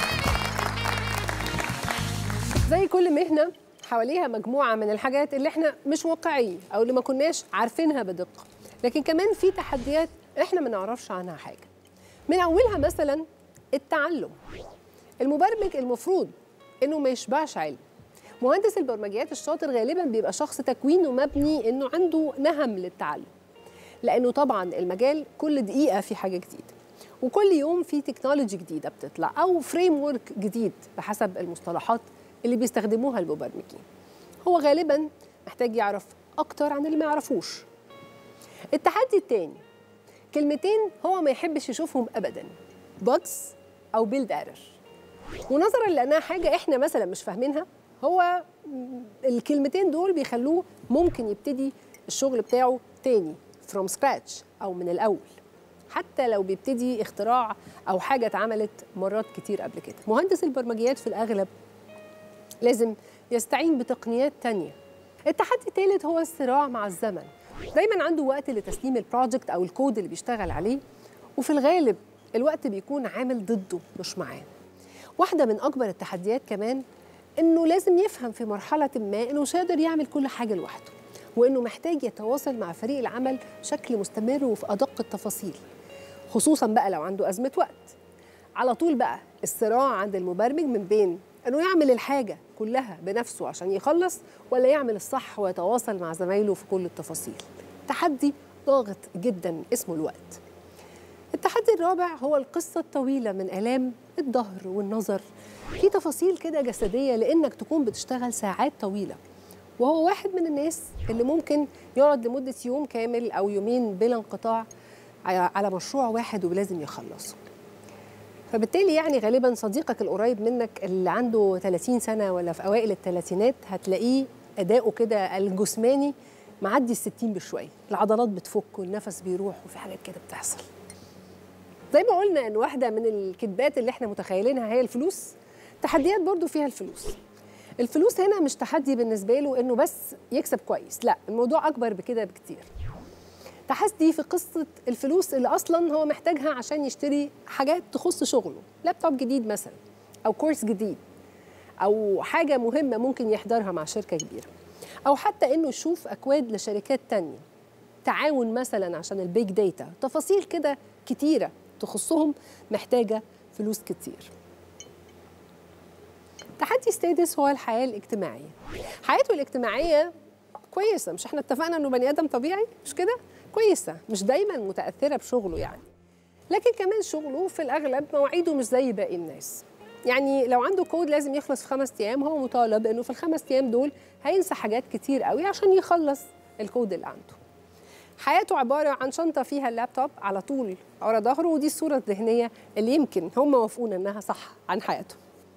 زي كل مهنه حواليها مجموعه من الحاجات اللي احنا مش واقعيه او اللي ما كناش عارفينها بدقه لكن كمان في تحديات احنا ما نعرفش عنها حاجه من اولها مثلا التعلم المبرمج المفروض انه ما يشبعش علم مهندس البرمجيات الشاطر غالبا بيبقى شخص تكوينه مبني انه عنده نهم للتعلم لانه طبعا المجال كل دقيقه في حاجه جديده وكل يوم في تكنولوجي جديده بتطلع او فريم ورك جديد بحسب المصطلحات اللي بيستخدموها المبرمجين هو غالبا محتاج يعرف اكتر عن اللي ما يعرفوش التحدي التاني كلمتين هو ما يحبش يشوفهم ابدا بوكس او بيلد ايرور ونظرا لانها حاجه احنا مثلا مش فاهمينها هو م- الكلمتين دول بيخلوه ممكن يبتدي الشغل بتاعه تاني فروم سكراتش او من الاول حتى لو بيبتدي اختراع او حاجه اتعملت مرات كتير قبل كده مهندس البرمجيات في الاغلب لازم يستعين بتقنيات تانية التحدي الثالث هو الصراع مع الزمن دايما عنده وقت لتسليم البروجكت او الكود اللي بيشتغل عليه وفي الغالب الوقت بيكون عامل ضده مش معاه واحده من اكبر التحديات كمان انه لازم يفهم في مرحله ما انه مش قادر يعمل كل حاجه لوحده وانه محتاج يتواصل مع فريق العمل بشكل مستمر وفي ادق التفاصيل خصوصا بقى لو عنده ازمه وقت على طول بقى الصراع عند المبرمج من بين انه يعمل الحاجه كلها بنفسه عشان يخلص ولا يعمل الصح ويتواصل مع زمايله في كل التفاصيل تحدي ضاغط جدا اسمه الوقت التحدي الرابع هو القصة الطويلة من آلام الظهر والنظر في تفاصيل كده جسدية لأنك تكون بتشتغل ساعات طويلة وهو واحد من الناس اللي ممكن يقعد لمدة يوم كامل أو يومين بلا انقطاع على مشروع واحد ولازم يخلصه فبالتالي يعني غالبا صديقك القريب منك اللي عنده 30 سنة ولا في أوائل الثلاثينات هتلاقيه أداؤه كده الجسماني معدي الستين بشوية العضلات بتفك والنفس بيروح وفي حاجات كده بتحصل زي ما قلنا ان واحده من الكذبات اللي احنا متخيلينها هي الفلوس تحديات برضو فيها الفلوس الفلوس هنا مش تحدي بالنسبه له انه بس يكسب كويس لا الموضوع اكبر بكده بكتير تحدي في قصه الفلوس اللي اصلا هو محتاجها عشان يشتري حاجات تخص شغله لابتوب جديد مثلا او كورس جديد او حاجه مهمه ممكن يحضرها مع شركه كبيره او حتى انه يشوف اكواد لشركات تانية تعاون مثلا عشان البيج داتا تفاصيل كده كتيره تخصهم محتاجه فلوس كتير التحدي السادس هو الحياه الاجتماعيه حياته الاجتماعيه كويسه مش احنا اتفقنا انه بني ادم طبيعي مش كده كويسه مش دايما متاثره بشغله يعني لكن كمان شغله في الاغلب مواعيده مش زي باقي الناس يعني لو عنده كود لازم يخلص في خمس ايام هو مطالب انه في الخمس ايام دول هينسى حاجات كتير قوي عشان يخلص الكود اللي عنده حياته عبارة عن شنطة فيها اللابتوب على طول ورا ظهره ودي الصورة الذهنية اللي يمكن هم وافقونا إنها صح عن حياته.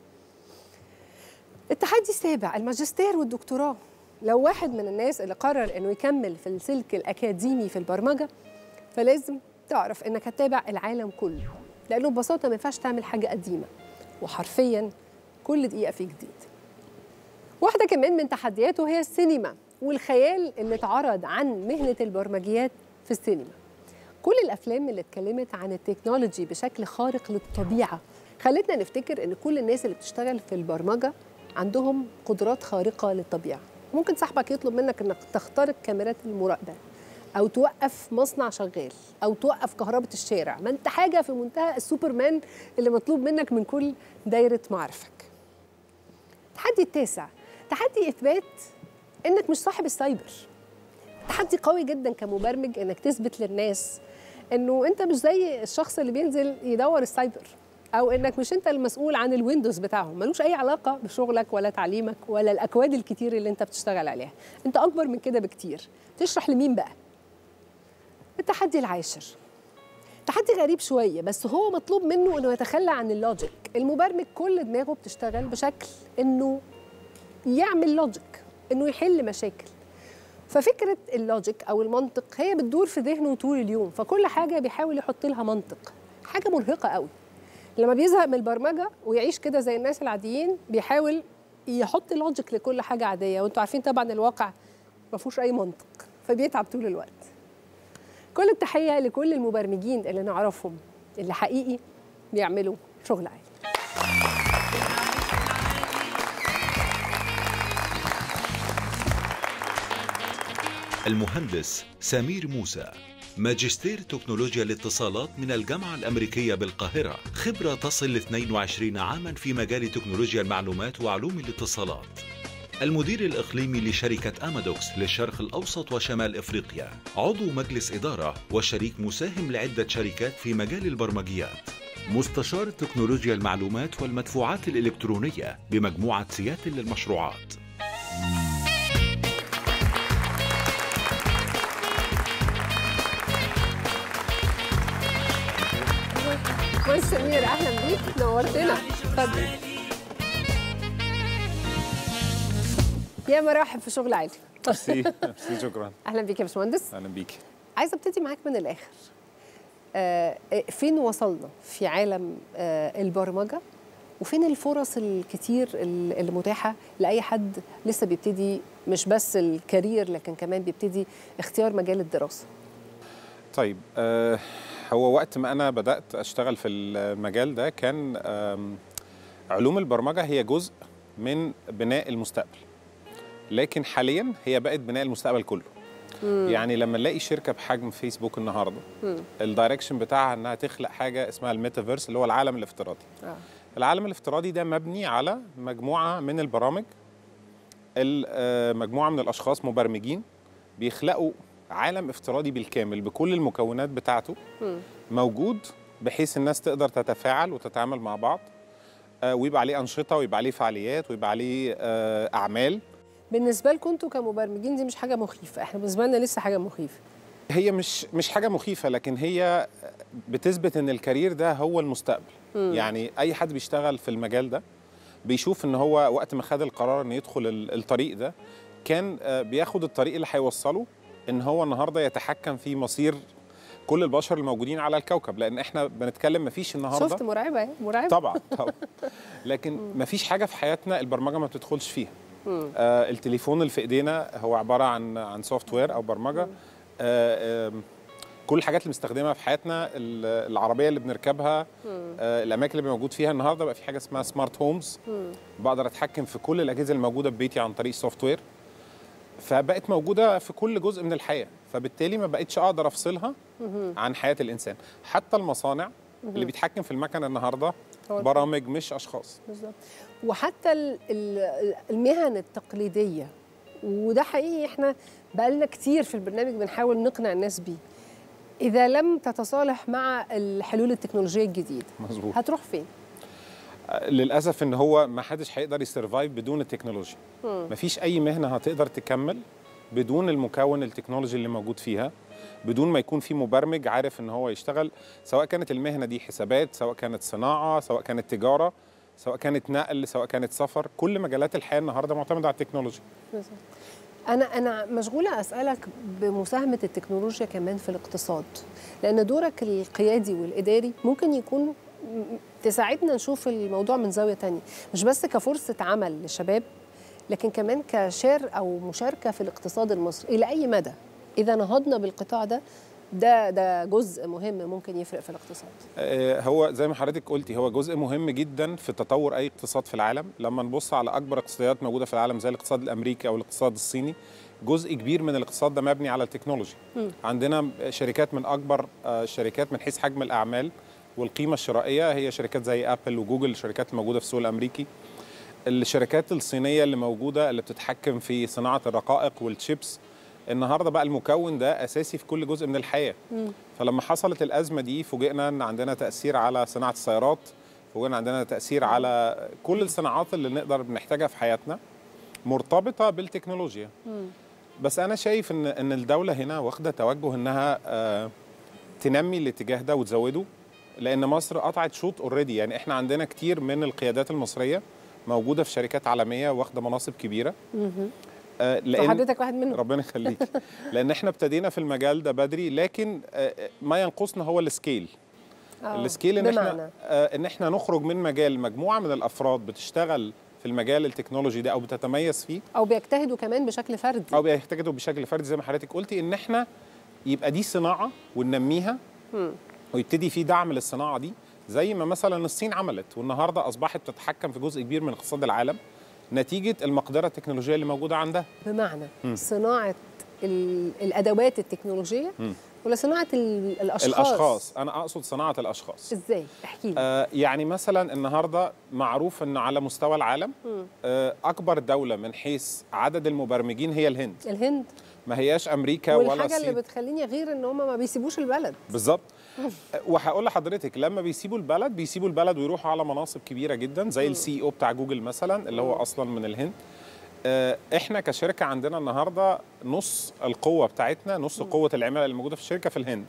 التحدي السابع الماجستير والدكتوراه لو واحد من الناس اللي قرر إنه يكمل في السلك الأكاديمي في البرمجة فلازم تعرف إنك هتتابع العالم كله لأنه ببساطة ما ينفعش تعمل حاجة قديمة وحرفيا كل دقيقة في جديد. واحدة كمان من تحدياته هي السينما والخيال اللي اتعرض عن مهنة البرمجيات في السينما كل الأفلام اللي اتكلمت عن التكنولوجي بشكل خارق للطبيعة خلتنا نفتكر إن كل الناس اللي بتشتغل في البرمجة عندهم قدرات خارقة للطبيعة ممكن صاحبك يطلب منك إنك تخترق كاميرات المراقبة أو توقف مصنع شغال أو توقف كهرباء الشارع ما أنت حاجة في منتهى السوبرمان اللي مطلوب منك من كل دايرة معارفك التحدي التاسع تحدي إثبات انك مش صاحب السايبر تحدي قوي جدا كمبرمج انك تثبت للناس انه انت مش زي الشخص اللي بينزل يدور السايبر او انك مش انت المسؤول عن الويندوز بتاعهم ملوش اي علاقه بشغلك ولا تعليمك ولا الاكواد الكتير اللي انت بتشتغل عليها انت اكبر من كده بكتير تشرح لمين بقى التحدي العاشر تحدي غريب شويه بس هو مطلوب منه انه يتخلى عن اللوجيك المبرمج كل دماغه بتشتغل بشكل انه يعمل لوجيك انه يحل مشاكل ففكره اللوجيك او المنطق هي بتدور في ذهنه طول اليوم فكل حاجه بيحاول يحط لها منطق حاجه مرهقه قوي لما بيزهق من البرمجه ويعيش كده زي الناس العاديين بيحاول يحط لوجيك لكل حاجه عاديه وانتوا عارفين طبعا الواقع ما فيهوش اي منطق فبيتعب طول الوقت كل التحيه لكل المبرمجين اللي نعرفهم اللي حقيقي بيعملوا شغل عالي المهندس سمير موسى ماجستير تكنولوجيا الاتصالات من الجامعة الأمريكية بالقاهرة خبرة تصل ل 22 عاما في مجال تكنولوجيا المعلومات وعلوم الاتصالات المدير الإقليمي لشركة أمادوكس للشرق الأوسط وشمال إفريقيا عضو مجلس إدارة وشريك مساهم لعدة شركات في مجال البرمجيات مستشار تكنولوجيا المعلومات والمدفوعات الإلكترونية بمجموعة سياتل للمشروعات مهندس سمير اهلا بيك نورتنا اتفضل يا مراحب في شغل عالي ميرسي ميرسي شكرا اهلا بيك يا باشمهندس اهلا بيك عايزه ابتدي معاك من الاخر آه فين وصلنا في عالم آه البرمجه وفين الفرص الكتير ال- المتاحه لاي حد لسه بيبتدي مش بس الكارير لكن كمان بيبتدي اختيار مجال الدراسه طيب آه هو وقت ما انا بدات اشتغل في المجال ده كان آم، علوم البرمجه هي جزء من بناء المستقبل لكن حاليا هي بقت بناء المستقبل كله يعني لما نلاقي شركه بحجم فيسبوك النهارده الدايركشن بتاعها انها تخلق حاجه اسمها الميتافيرس اللي هو العالم الافتراضي آه. العالم الافتراضي ده مبني على مجموعه من البرامج ال- آه، مجموعه من الاشخاص مبرمجين بيخلقوا عالم افتراضي بالكامل بكل المكونات بتاعته موجود بحيث الناس تقدر تتفاعل وتتعامل مع بعض آه، ويبقى عليه انشطه ويبقى عليه فعاليات ويبقى عليه آه، اعمال بالنسبه لكم انتوا كمبرمجين دي مش حاجه مخيفه احنا بالنسبه لنا لسه حاجه مخيفه هي مش مش حاجه مخيفه لكن هي بتثبت ان الكارير ده هو المستقبل يعني اي حد بيشتغل في المجال ده بيشوف ان هو وقت ما خد القرار انه يدخل ال- الطريق ده كان آه، بياخد الطريق اللي هيوصله ان هو النهارده يتحكم في مصير كل البشر الموجودين على الكوكب لان احنا بنتكلم مفيش النهارده شفت مرعبه اهي مرعبه طبعا طبعا لكن مفيش حاجه في حياتنا البرمجه ما بتدخلش فيها آه التليفون اللي في ايدينا هو عباره عن عن سوفت وير او برمجه آه آم، كل الحاجات اللي بنستخدمها في حياتنا ال- العربيه اللي بنركبها آه الاماكن اللي موجود فيها النهارده بقى في حاجه اسمها سمارت هومز بقدر اتحكم في كل الاجهزه الموجوده في بيتي عن طريق السوفت وير فبقت موجوده في كل جزء من الحياه فبالتالي ما بقتش اقدر افصلها عن حياه الانسان حتى المصانع اللي بيتحكم في المكن النهارده هو برامج مش اشخاص بالظبط وحتى ال- ال- المهن التقليديه وده حقيقي احنا بقالنا كتير في البرنامج بنحاول نقنع الناس بيه اذا لم تتصالح مع الحلول التكنولوجيه الجديده مظبوط هتروح فين للاسف ان هو ما حدش هيقدر يسرفايف بدون التكنولوجيا مفيش اي مهنه هتقدر تكمل بدون المكون التكنولوجي اللي موجود فيها بدون ما يكون في مبرمج عارف ان هو يشتغل سواء كانت المهنه دي حسابات سواء كانت صناعه سواء كانت تجاره سواء كانت نقل سواء كانت سفر كل مجالات الحياه النهارده معتمده على التكنولوجيا بالظبط. انا انا مشغوله اسالك بمساهمه التكنولوجيا كمان في الاقتصاد لان دورك القيادي والاداري ممكن يكون م- تساعدنا نشوف الموضوع من زاويه تانية مش بس كفرصه عمل للشباب لكن كمان كشير او مشاركه في الاقتصاد المصري الى اي مدى اذا نهضنا بالقطاع ده ده ده جزء مهم ممكن يفرق في الاقتصاد آه، هو زي ما حضرتك قلتي هو جزء مهم جدا في تطور اي اقتصاد في العالم لما نبص على اكبر اقتصاديات موجوده في العالم زي الاقتصاد الامريكي او الاقتصاد الصيني جزء كبير من الاقتصاد ده مبني على التكنولوجي عندنا شركات من اكبر آه، الشركات من حيث حجم الاعمال والقيمه الشرائيه هي شركات زي ابل وجوجل الشركات الموجوده في السوق الامريكي الشركات الصينيه اللي موجوده اللي بتتحكم في صناعه الرقائق والشيبس النهارده بقى المكون ده اساسي في كل جزء من الحياه فلما حصلت الازمه دي فوجئنا ان عندنا تاثير على صناعه السيارات فوجئنا عندنا تاثير على كل الصناعات اللي نقدر بنحتاجها في حياتنا مرتبطه بالتكنولوجيا بس انا شايف ان ان الدوله هنا واخده توجه انها آه، تنمي الاتجاه ده وتزوده لان مصر قطعت شوط اوريدي يعني احنا عندنا كتير من القيادات المصريه موجوده في شركات عالميه واخده مناصب كبيره آه، لان وحضرتك واحد منهم ربنا يخليك لان احنا ابتدينا في المجال ده بدري لكن آه، ما ينقصنا هو السكيل آه، السكيل ان بمعنى احنا آه، ان احنا نخرج من مجال مجموعه من الافراد بتشتغل في المجال التكنولوجي ده او بتتميز فيه او بيجتهدوا كمان بشكل فردي او بيحتاجوا بشكل فردي زي ما حضرتك قلتي ان احنا يبقى دي صناعه وننميها ويبتدي في دعم للصناعه دي زي ما مثلا الصين عملت والنهارده اصبحت تتحكم في جزء كبير من اقتصاد العالم نتيجه المقدره التكنولوجيه اللي موجوده عندها بمعنى صناعه ال- الادوات التكنولوجيه ولا صناعه ال- الاشخاص الاشخاص انا اقصد صناعه الاشخاص ازاي احكي لي آه يعني مثلا النهارده معروف ان على مستوى العالم آه اكبر دوله من حيث عدد المبرمجين هي الهند الهند ما هياش امريكا ولا والحاجه اللي الصين بتخليني غير ان هم ما بيسيبوش البلد بالظبط وهقول لحضرتك لما بيسيبوا البلد بيسيبوا البلد ويروحوا على مناصب كبيره جدا زي السي او بتاع جوجل مثلا اللي هو اصلا من الهند آه، احنا كشركه عندنا النهارده نص القوه بتاعتنا نص قوه العماله اللي موجوده في الشركه في الهند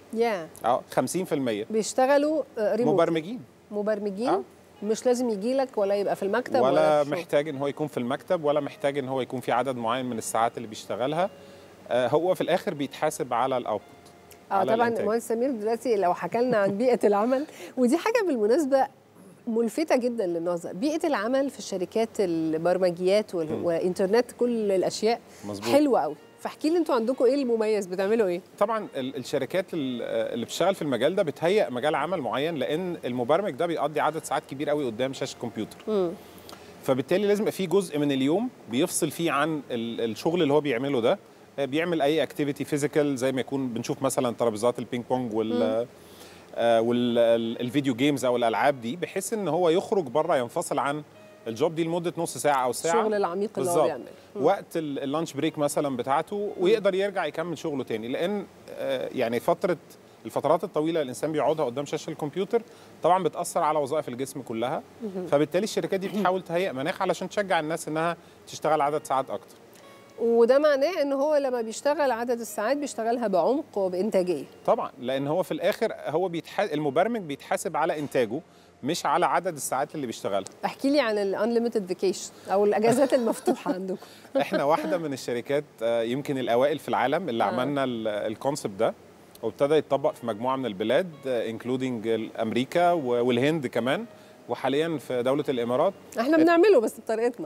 يا اه 50% بيشتغلوا آه، ريموت مبرمجين مبرمجين آه. مش لازم يجي لك ولا يبقى في المكتب ولا ولا في الشغل. محتاج ان هو يكون في المكتب ولا محتاج ان هو يكون في عدد معين من الساعات اللي بيشتغلها آه، هو في الاخر بيتحاسب على الاوتبوت اه على طبعا الإنتاج. مهندس سمير دلوقتي لو حكى لنا عن بيئه العمل ودي حاجه بالمناسبه ملفته جدا للنظر بيئه العمل في الشركات البرمجيات وال- مم. وانترنت كل الاشياء مظبوط حلوه قوي فاحكي لي انتوا عندكم ايه المميز بتعملوا ايه طبعا ال- الشركات ال- اللي بتشتغل في المجال ده بتهيئ مجال عمل معين لان المبرمج ده بيقضي عدد ساعات كبير قوي قدام شاشه الكمبيوتر مم. فبالتالي لازم يبقى في جزء من اليوم بيفصل فيه عن ال- الشغل اللي هو بيعمله ده آه، بيعمل اي اكتيفيتي فيزيكال زي ما يكون بنشوف مثلا ترابيزات البينج بونج وال والفيديو جيمز او الالعاب دي بحيث ان هو يخرج بره ينفصل عن الجوب دي لمده نص ساعه او ساعه الشغل العميق اللي هو بالظبط. بيعمله مم. وقت ال- اللانش بريك مثلا بتاعته ويقدر يرجع يكمل شغله تاني لان آه، يعني فتره الفترات الطويله اللي الانسان بيقعدها قدام شاشه الكمبيوتر طبعا بتاثر على وظائف الجسم كلها فبالتالي الشركات دي بتحاول تهيئ مناخ علشان تشجع الناس انها تشتغل عدد ساعات اكتر وده معناه ان هو لما بيشتغل عدد الساعات بيشتغلها بعمق وبانتاجيه طبعا لان هو في الاخر هو بيتح... المبرمج بيتحاسب على انتاجه مش على عدد الساعات اللي بيشتغلها احكي لي عن الانليمتد فيكيشن او الاجازات المفتوحه عندكم احنا واحده من الشركات آه، يمكن الاوائل في العالم اللي آه. عملنا ال- الكونسبت ده وابتدى يتطبق في مجموعه من البلاد انكلودنج امريكا و- والهند كمان وحاليا في دوله الامارات احنا بنعمله بس بطريقتنا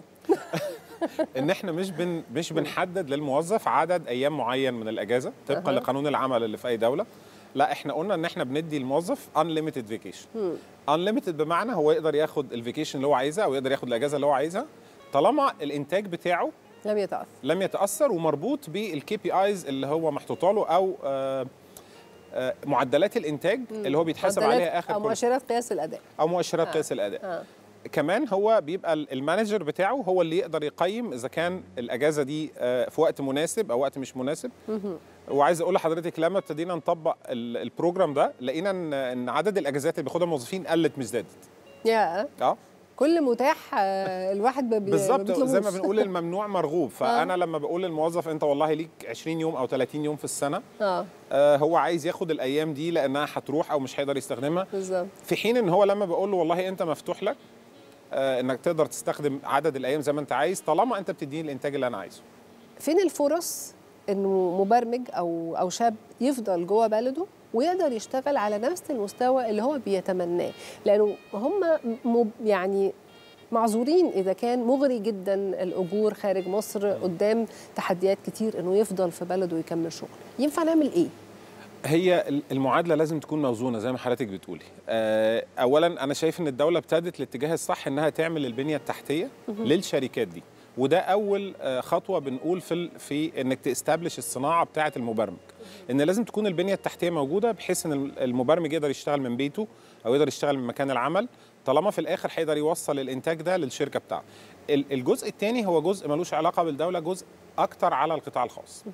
ان احنا مش بن مش بنحدد للموظف عدد ايام معين من الاجازه طبقا أها. لقانون العمل اللي في اي دوله لا احنا قلنا ان احنا بندي الموظف unlimited فيكيشن مم. unlimited بمعنى هو يقدر ياخد الفيكيشن اللي هو عايزها او يقدر ياخد الاجازه اللي هو عايزها طالما الانتاج بتاعه لم يتاثر لم يتاثر ومربوط بالكي بي ايز اللي هو محطوطه له او آه، آه، معدلات الانتاج اللي هو بيتحاسب معدلات عليها اخر او كل مؤشرات قياس الاداء او مؤشرات آه. قياس الاداء اه كمان هو بيبقى ال- المانجر بتاعه هو اللي يقدر يقيم اذا كان الاجازه دي آه، في وقت مناسب او وقت مش مناسب مهم. وعايز اقول لحضرتك لما ابتدينا نطبق ال- البروجرام ده لقينا ان ان عدد الاجازات اللي بياخدها الموظفين قلت مش زادت يا اه كل متاح آه، الواحد ما بي- ما بالظبط زي ما بيطلبوش. بنقول الممنوع مرغوب فانا لما بقول للموظف انت والله ليك 20 يوم او 30 يوم في السنه اه آه، هو عايز ياخد الايام دي لانها هتروح او مش هيقدر يستخدمها بالظبط في حين ان هو لما بقول له والله انت مفتوح لك آه، انك تقدر تستخدم عدد الايام زي ما انت عايز طالما انت بتديني الانتاج اللي انا عايزه فين الفرص انه مبرمج او او شاب يفضل جوه بلده ويقدر يشتغل على نفس المستوى اللي هو بيتمناه لانه هم م- يعني معذورين اذا كان مغري جدا الاجور خارج مصر قدام تحديات كتير انه يفضل في بلده ويكمل شغل ينفع نعمل ايه هي ال- المعادله لازم تكون موزونه زي ما حضرتك بتقولي آه، اولا انا شايف ان الدوله ابتدت الاتجاه الصح انها تعمل البنيه التحتيه للشركات دي وده اول آه، خطوه بنقول في ال- في انك تستبلش الصناعه بتاعه المبرمج ان لازم تكون البنيه التحتيه موجوده بحيث ان الم- المبرمج يقدر يشتغل من بيته او يقدر يشتغل من مكان العمل طالما في الاخر هيقدر يوصل الانتاج ده للشركه بتاعته ال- الجزء الثاني هو جزء ملوش علاقه بالدوله جزء اكتر على القطاع الخاص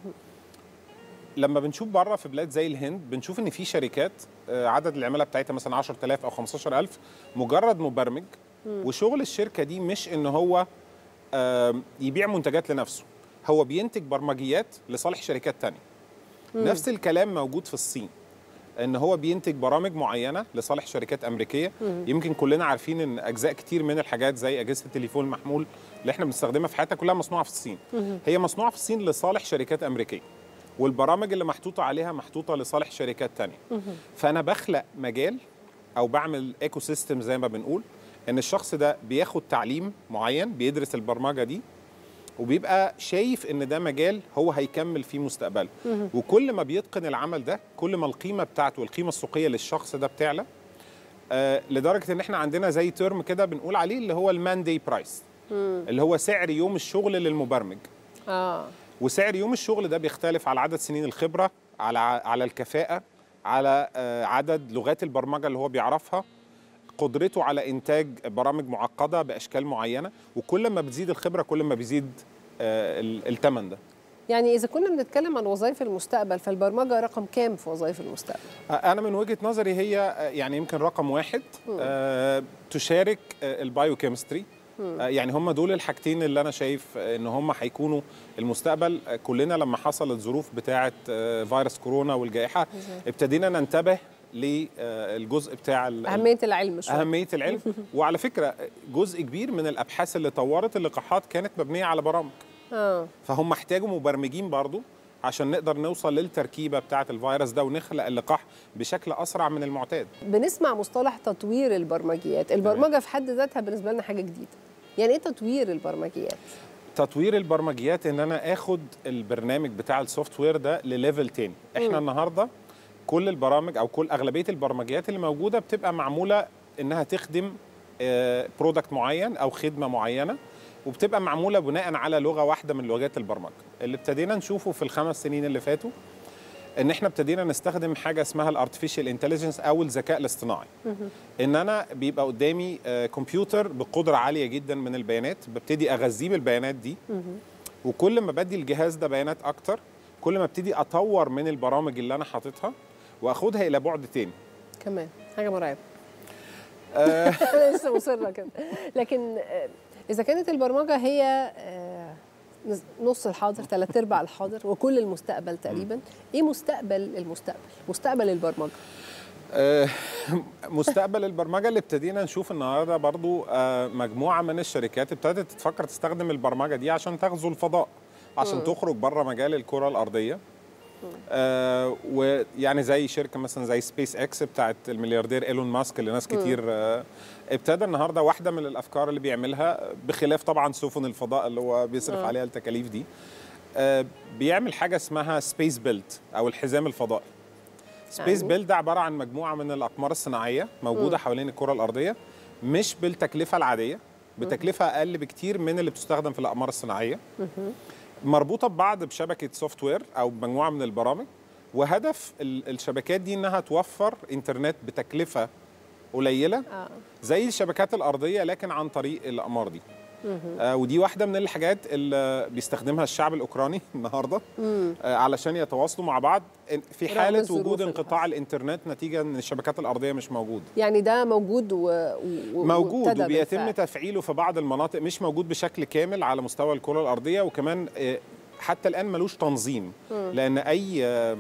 لما بنشوف بره في بلاد زي الهند بنشوف ان في شركات آه، عدد العماله بتاعتها مثلا 10000 او 15000 مجرد مبرمج وشغل الشركه دي مش ان هو آم، يبيع منتجات لنفسه هو بينتج برمجيات لصالح شركات تانية نفس الكلام موجود في الصين ان هو بينتج برامج معينه لصالح شركات امريكيه يمكن كلنا عارفين ان اجزاء كتير من الحاجات زي اجهزه التليفون المحمول اللي احنا بنستخدمها في حياتنا كلها مصنوعه في الصين هي مصنوعه في الصين لصالح شركات امريكيه والبرامج اللي محطوطه عليها محطوطه لصالح شركات تانية فانا بخلق مجال او بعمل ايكو سيستم زي ما بنقول ان الشخص ده بياخد تعليم معين بيدرس البرمجه دي وبيبقى شايف ان ده مجال هو هيكمل فيه مستقبله وكل ما بيتقن العمل ده كل ما القيمه بتاعته والقيمه السوقيه للشخص ده بتعلى آه لدرجه ان احنا عندنا زي ترم كده بنقول عليه اللي هو المان داي برايس اللي هو سعر يوم الشغل للمبرمج اه وسعر يوم الشغل ده بيختلف على عدد سنين الخبره على على الكفاءه على آه، عدد لغات البرمجه اللي هو بيعرفها قدرته على انتاج برامج معقده باشكال معينه وكل ما بتزيد الخبره كل ما بيزيد آه، ال- الثمن ده يعني اذا كنا بنتكلم عن وظائف المستقبل فالبرمجه رقم كام في وظائف المستقبل انا من وجهه نظري هي آه، يعني يمكن رقم واحد آه، تشارك آه، البايوكيمستري آه، يعني هم دول الحاجتين اللي انا شايف آه، ان هم هيكونوا المستقبل آه، كلنا لما حصل الظروف بتاعه آه، فيروس كورونا والجائحه ابتدينا ننتبه للجزء بتاع ال- اهميه العلم شويه اهميه العلم وعلى فكره جزء كبير من الابحاث اللي طورت اللقاحات كانت مبنيه على برامج اه فهم احتاجوا مبرمجين برضو عشان نقدر نوصل للتركيبه بتاعه الفيروس ده ونخلق اللقاح بشكل اسرع من المعتاد بنسمع مصطلح تطوير البرمجيات البرمجه في حد ذاتها بالنسبه لنا حاجه جديده يعني ايه تطوير البرمجيات تطوير البرمجيات ان انا اخد البرنامج بتاع السوفت وير ده لليفل تاني احنا مم. النهارده كل البرامج او كل اغلبيه البرمجيات اللي موجوده بتبقى معموله انها تخدم برودكت معين او خدمه معينه وبتبقى معموله بناء على لغه واحده من لغات البرمجه اللي ابتدينا نشوفه في الخمس سنين اللي فاتوا ان احنا ابتدينا نستخدم حاجه اسمها الارتفيشال انتليجنس او الذكاء الاصطناعي ان انا بيبقى قدامي آه، كمبيوتر بقدره عاليه جدا من البيانات ببتدي اغذيه بالبيانات دي وكل ما بدي الجهاز ده بيانات اكتر كل ما ابتدي اطور من البرامج اللي انا حاططها واخدها الى بعد تاني كمان حاجه مرعبه آه، انا لسه مصره كده لكن آه، اذا كانت البرمجه هي آه، نص الحاضر ثلاث ارباع الحاضر وكل المستقبل تقريبا ايه مستقبل المستقبل مستقبل البرمجه آه، مستقبل البرمجه اللي ابتدينا نشوف النهارده برضو آه، مجموعه من الشركات ابتدت تفكر تستخدم البرمجه دي عشان تغزو الفضاء عشان مم. تخرج بره مجال الكره الارضيه آه ويعني زي شركه مثلا زي سبيس اكس بتاعت الملياردير ايلون ماسك اللي ناس مم. كتير آه ابتدى النهارده واحده من الافكار اللي بيعملها بخلاف طبعا سفن الفضاء اللي هو بيصرف آه. عليها التكاليف دي آه بيعمل حاجه اسمها سبيس بيلت او الحزام الفضائي سبيس يعني؟ بيلد ده عباره عن مجموعه من الاقمار الصناعيه موجوده مم. حوالين الكره الارضيه مش بالتكلفه العاديه بتكلفه اقل بكتير من اللي بتستخدم في الاقمار الصناعيه مربوطه ببعض بشبكه سوفت وير او بمجموعه من البرامج وهدف ال- الشبكات دي انها توفر انترنت بتكلفه قليله اه زي الشبكات الارضيه لكن عن طريق الاقمار دي مهم. آه ودي واحده من الحاجات اللي بيستخدمها الشعب الاوكراني النهارده مم. آه علشان يتواصلوا مع بعض إن- في رغم حاله الظروف وجود الخاصة. انقطاع الانترنت نتيجه ان الشبكات الارضيه مش موجود يعني ده موجود و... و... موجود وابتدى وبيتم بالفعل. تفعيله في بعض المناطق مش موجود بشكل كامل على مستوى الكره الارضيه وكمان آه، حتى الان ملوش تنظيم مم. لان اي آه،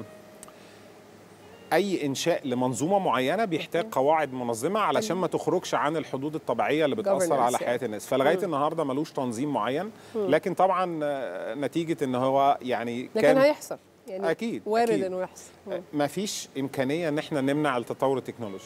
اي انشاء لمنظومه معينه بيحتاج قواعد منظمه علشان ما تخرجش عن الحدود الطبيعيه اللي بتاثر Governance على يعني. حياه الناس فلغايه مم. النهارده ملوش تنظيم معين مم. لكن طبعا آه، نتيجه ان هو يعني لكن هيحصل يعني أكيد، وارد أكيد. انه يحصل مم. ما فيش امكانيه ان احنا نمنع التطور التكنولوجي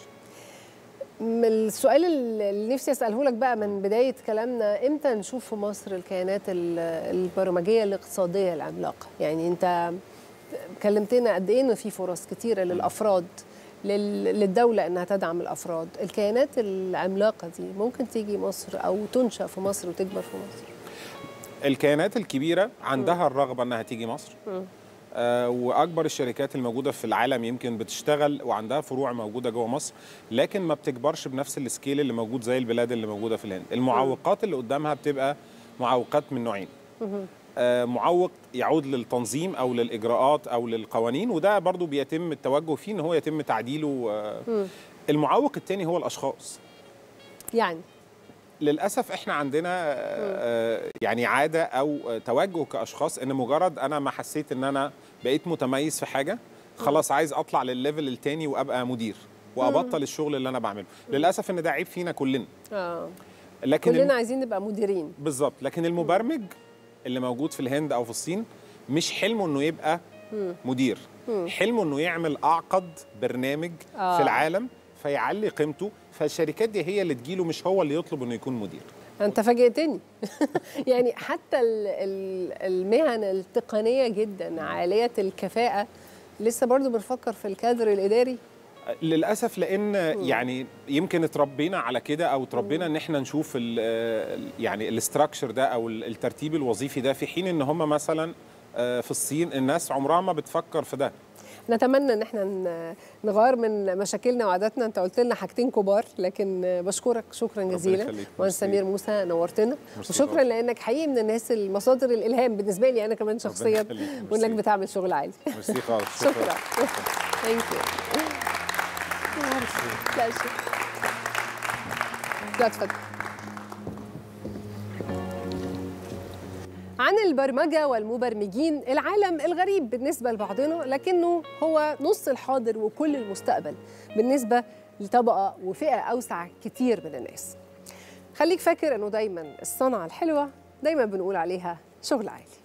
من السؤال اللي نفسي اساله لك بقى من بدايه كلامنا امتى نشوف في مصر الكيانات ال- البرمجيه الاقتصاديه العملاقه يعني انت كلمتنا قد ايه انه في فرص كتيره للافراد لل- للدوله انها تدعم الافراد الكيانات العملاقه دي ممكن تيجي مصر او تنشا في مصر وتكبر في مصر الكيانات الكبيره عندها الرغبه انها تيجي مصر مم. آه، واكبر الشركات الموجوده في العالم يمكن بتشتغل وعندها فروع موجوده جوه مصر لكن ما بتكبرش بنفس السكيل اللي موجود زي البلاد اللي موجوده في الهند المعوقات اللي قدامها بتبقى معوقات من نوعين مهم. آه، معوق يعود للتنظيم او للاجراءات او للقوانين وده برضو بيتم التوجه فيه ان هو يتم تعديله آه، مم. المعوق الثاني هو الاشخاص يعني للاسف احنا عندنا آه، يعني عاده او آه، توجه كاشخاص ان مجرد انا ما حسيت ان انا بقيت متميز في حاجه خلاص عايز اطلع للليفل التاني وابقى مدير وابطل الشغل اللي انا بعمله للاسف ان ده عيب فينا كلنا اه لكن كلنا الم- عايزين نبقى مديرين بالظبط لكن المبرمج اللي موجود في الهند او في الصين مش حلمه انه يبقى مم. مدير مم. حلمه انه يعمل اعقد برنامج آه. في العالم فيعلي قيمته فالشركات دي هي اللي تجيله مش هو اللي يطلب انه يكون مدير انت فاجئتني يعني حتى ال- ال- المهن التقنيه جدا عاليه الكفاءه لسه برضو بنفكر في الكادر الاداري للاسف لان يعني يمكن اتربينا على كده او اتربينا ان احنا نشوف ال ال- يعني الاستراكشر ده او ال- الترتيب الوظيفي ده في حين ان هم مثلا آه، في الصين الناس عمرها ما بتفكر في ده نتمنى ان احنا ن- نغير من مشاكلنا وعاداتنا انت قلت لنا حاجتين كبار لكن بشكرك شكرا جزيلا يخليك. مهندس ميرسي. سمير موسى نورتنا ميرسي وشكرا خالص. لانك حقيقي من الناس المصادر الالهام بالنسبه لي انا كمان شخصيا يخليك. وانك ميرسي. بتعمل شغل عالي ميرسي خالص شكرا ثانك يو لا شكرا لا اتفضل عن البرمجة والمبرمجين العالم الغريب بالنسبة لبعضنا لكنه هو نص الحاضر وكل المستقبل بالنسبة لطبقة وفئة أوسع كتير من الناس خليك فاكر أنه دايما الصنعة الحلوة دايما بنقول عليها شغل عالي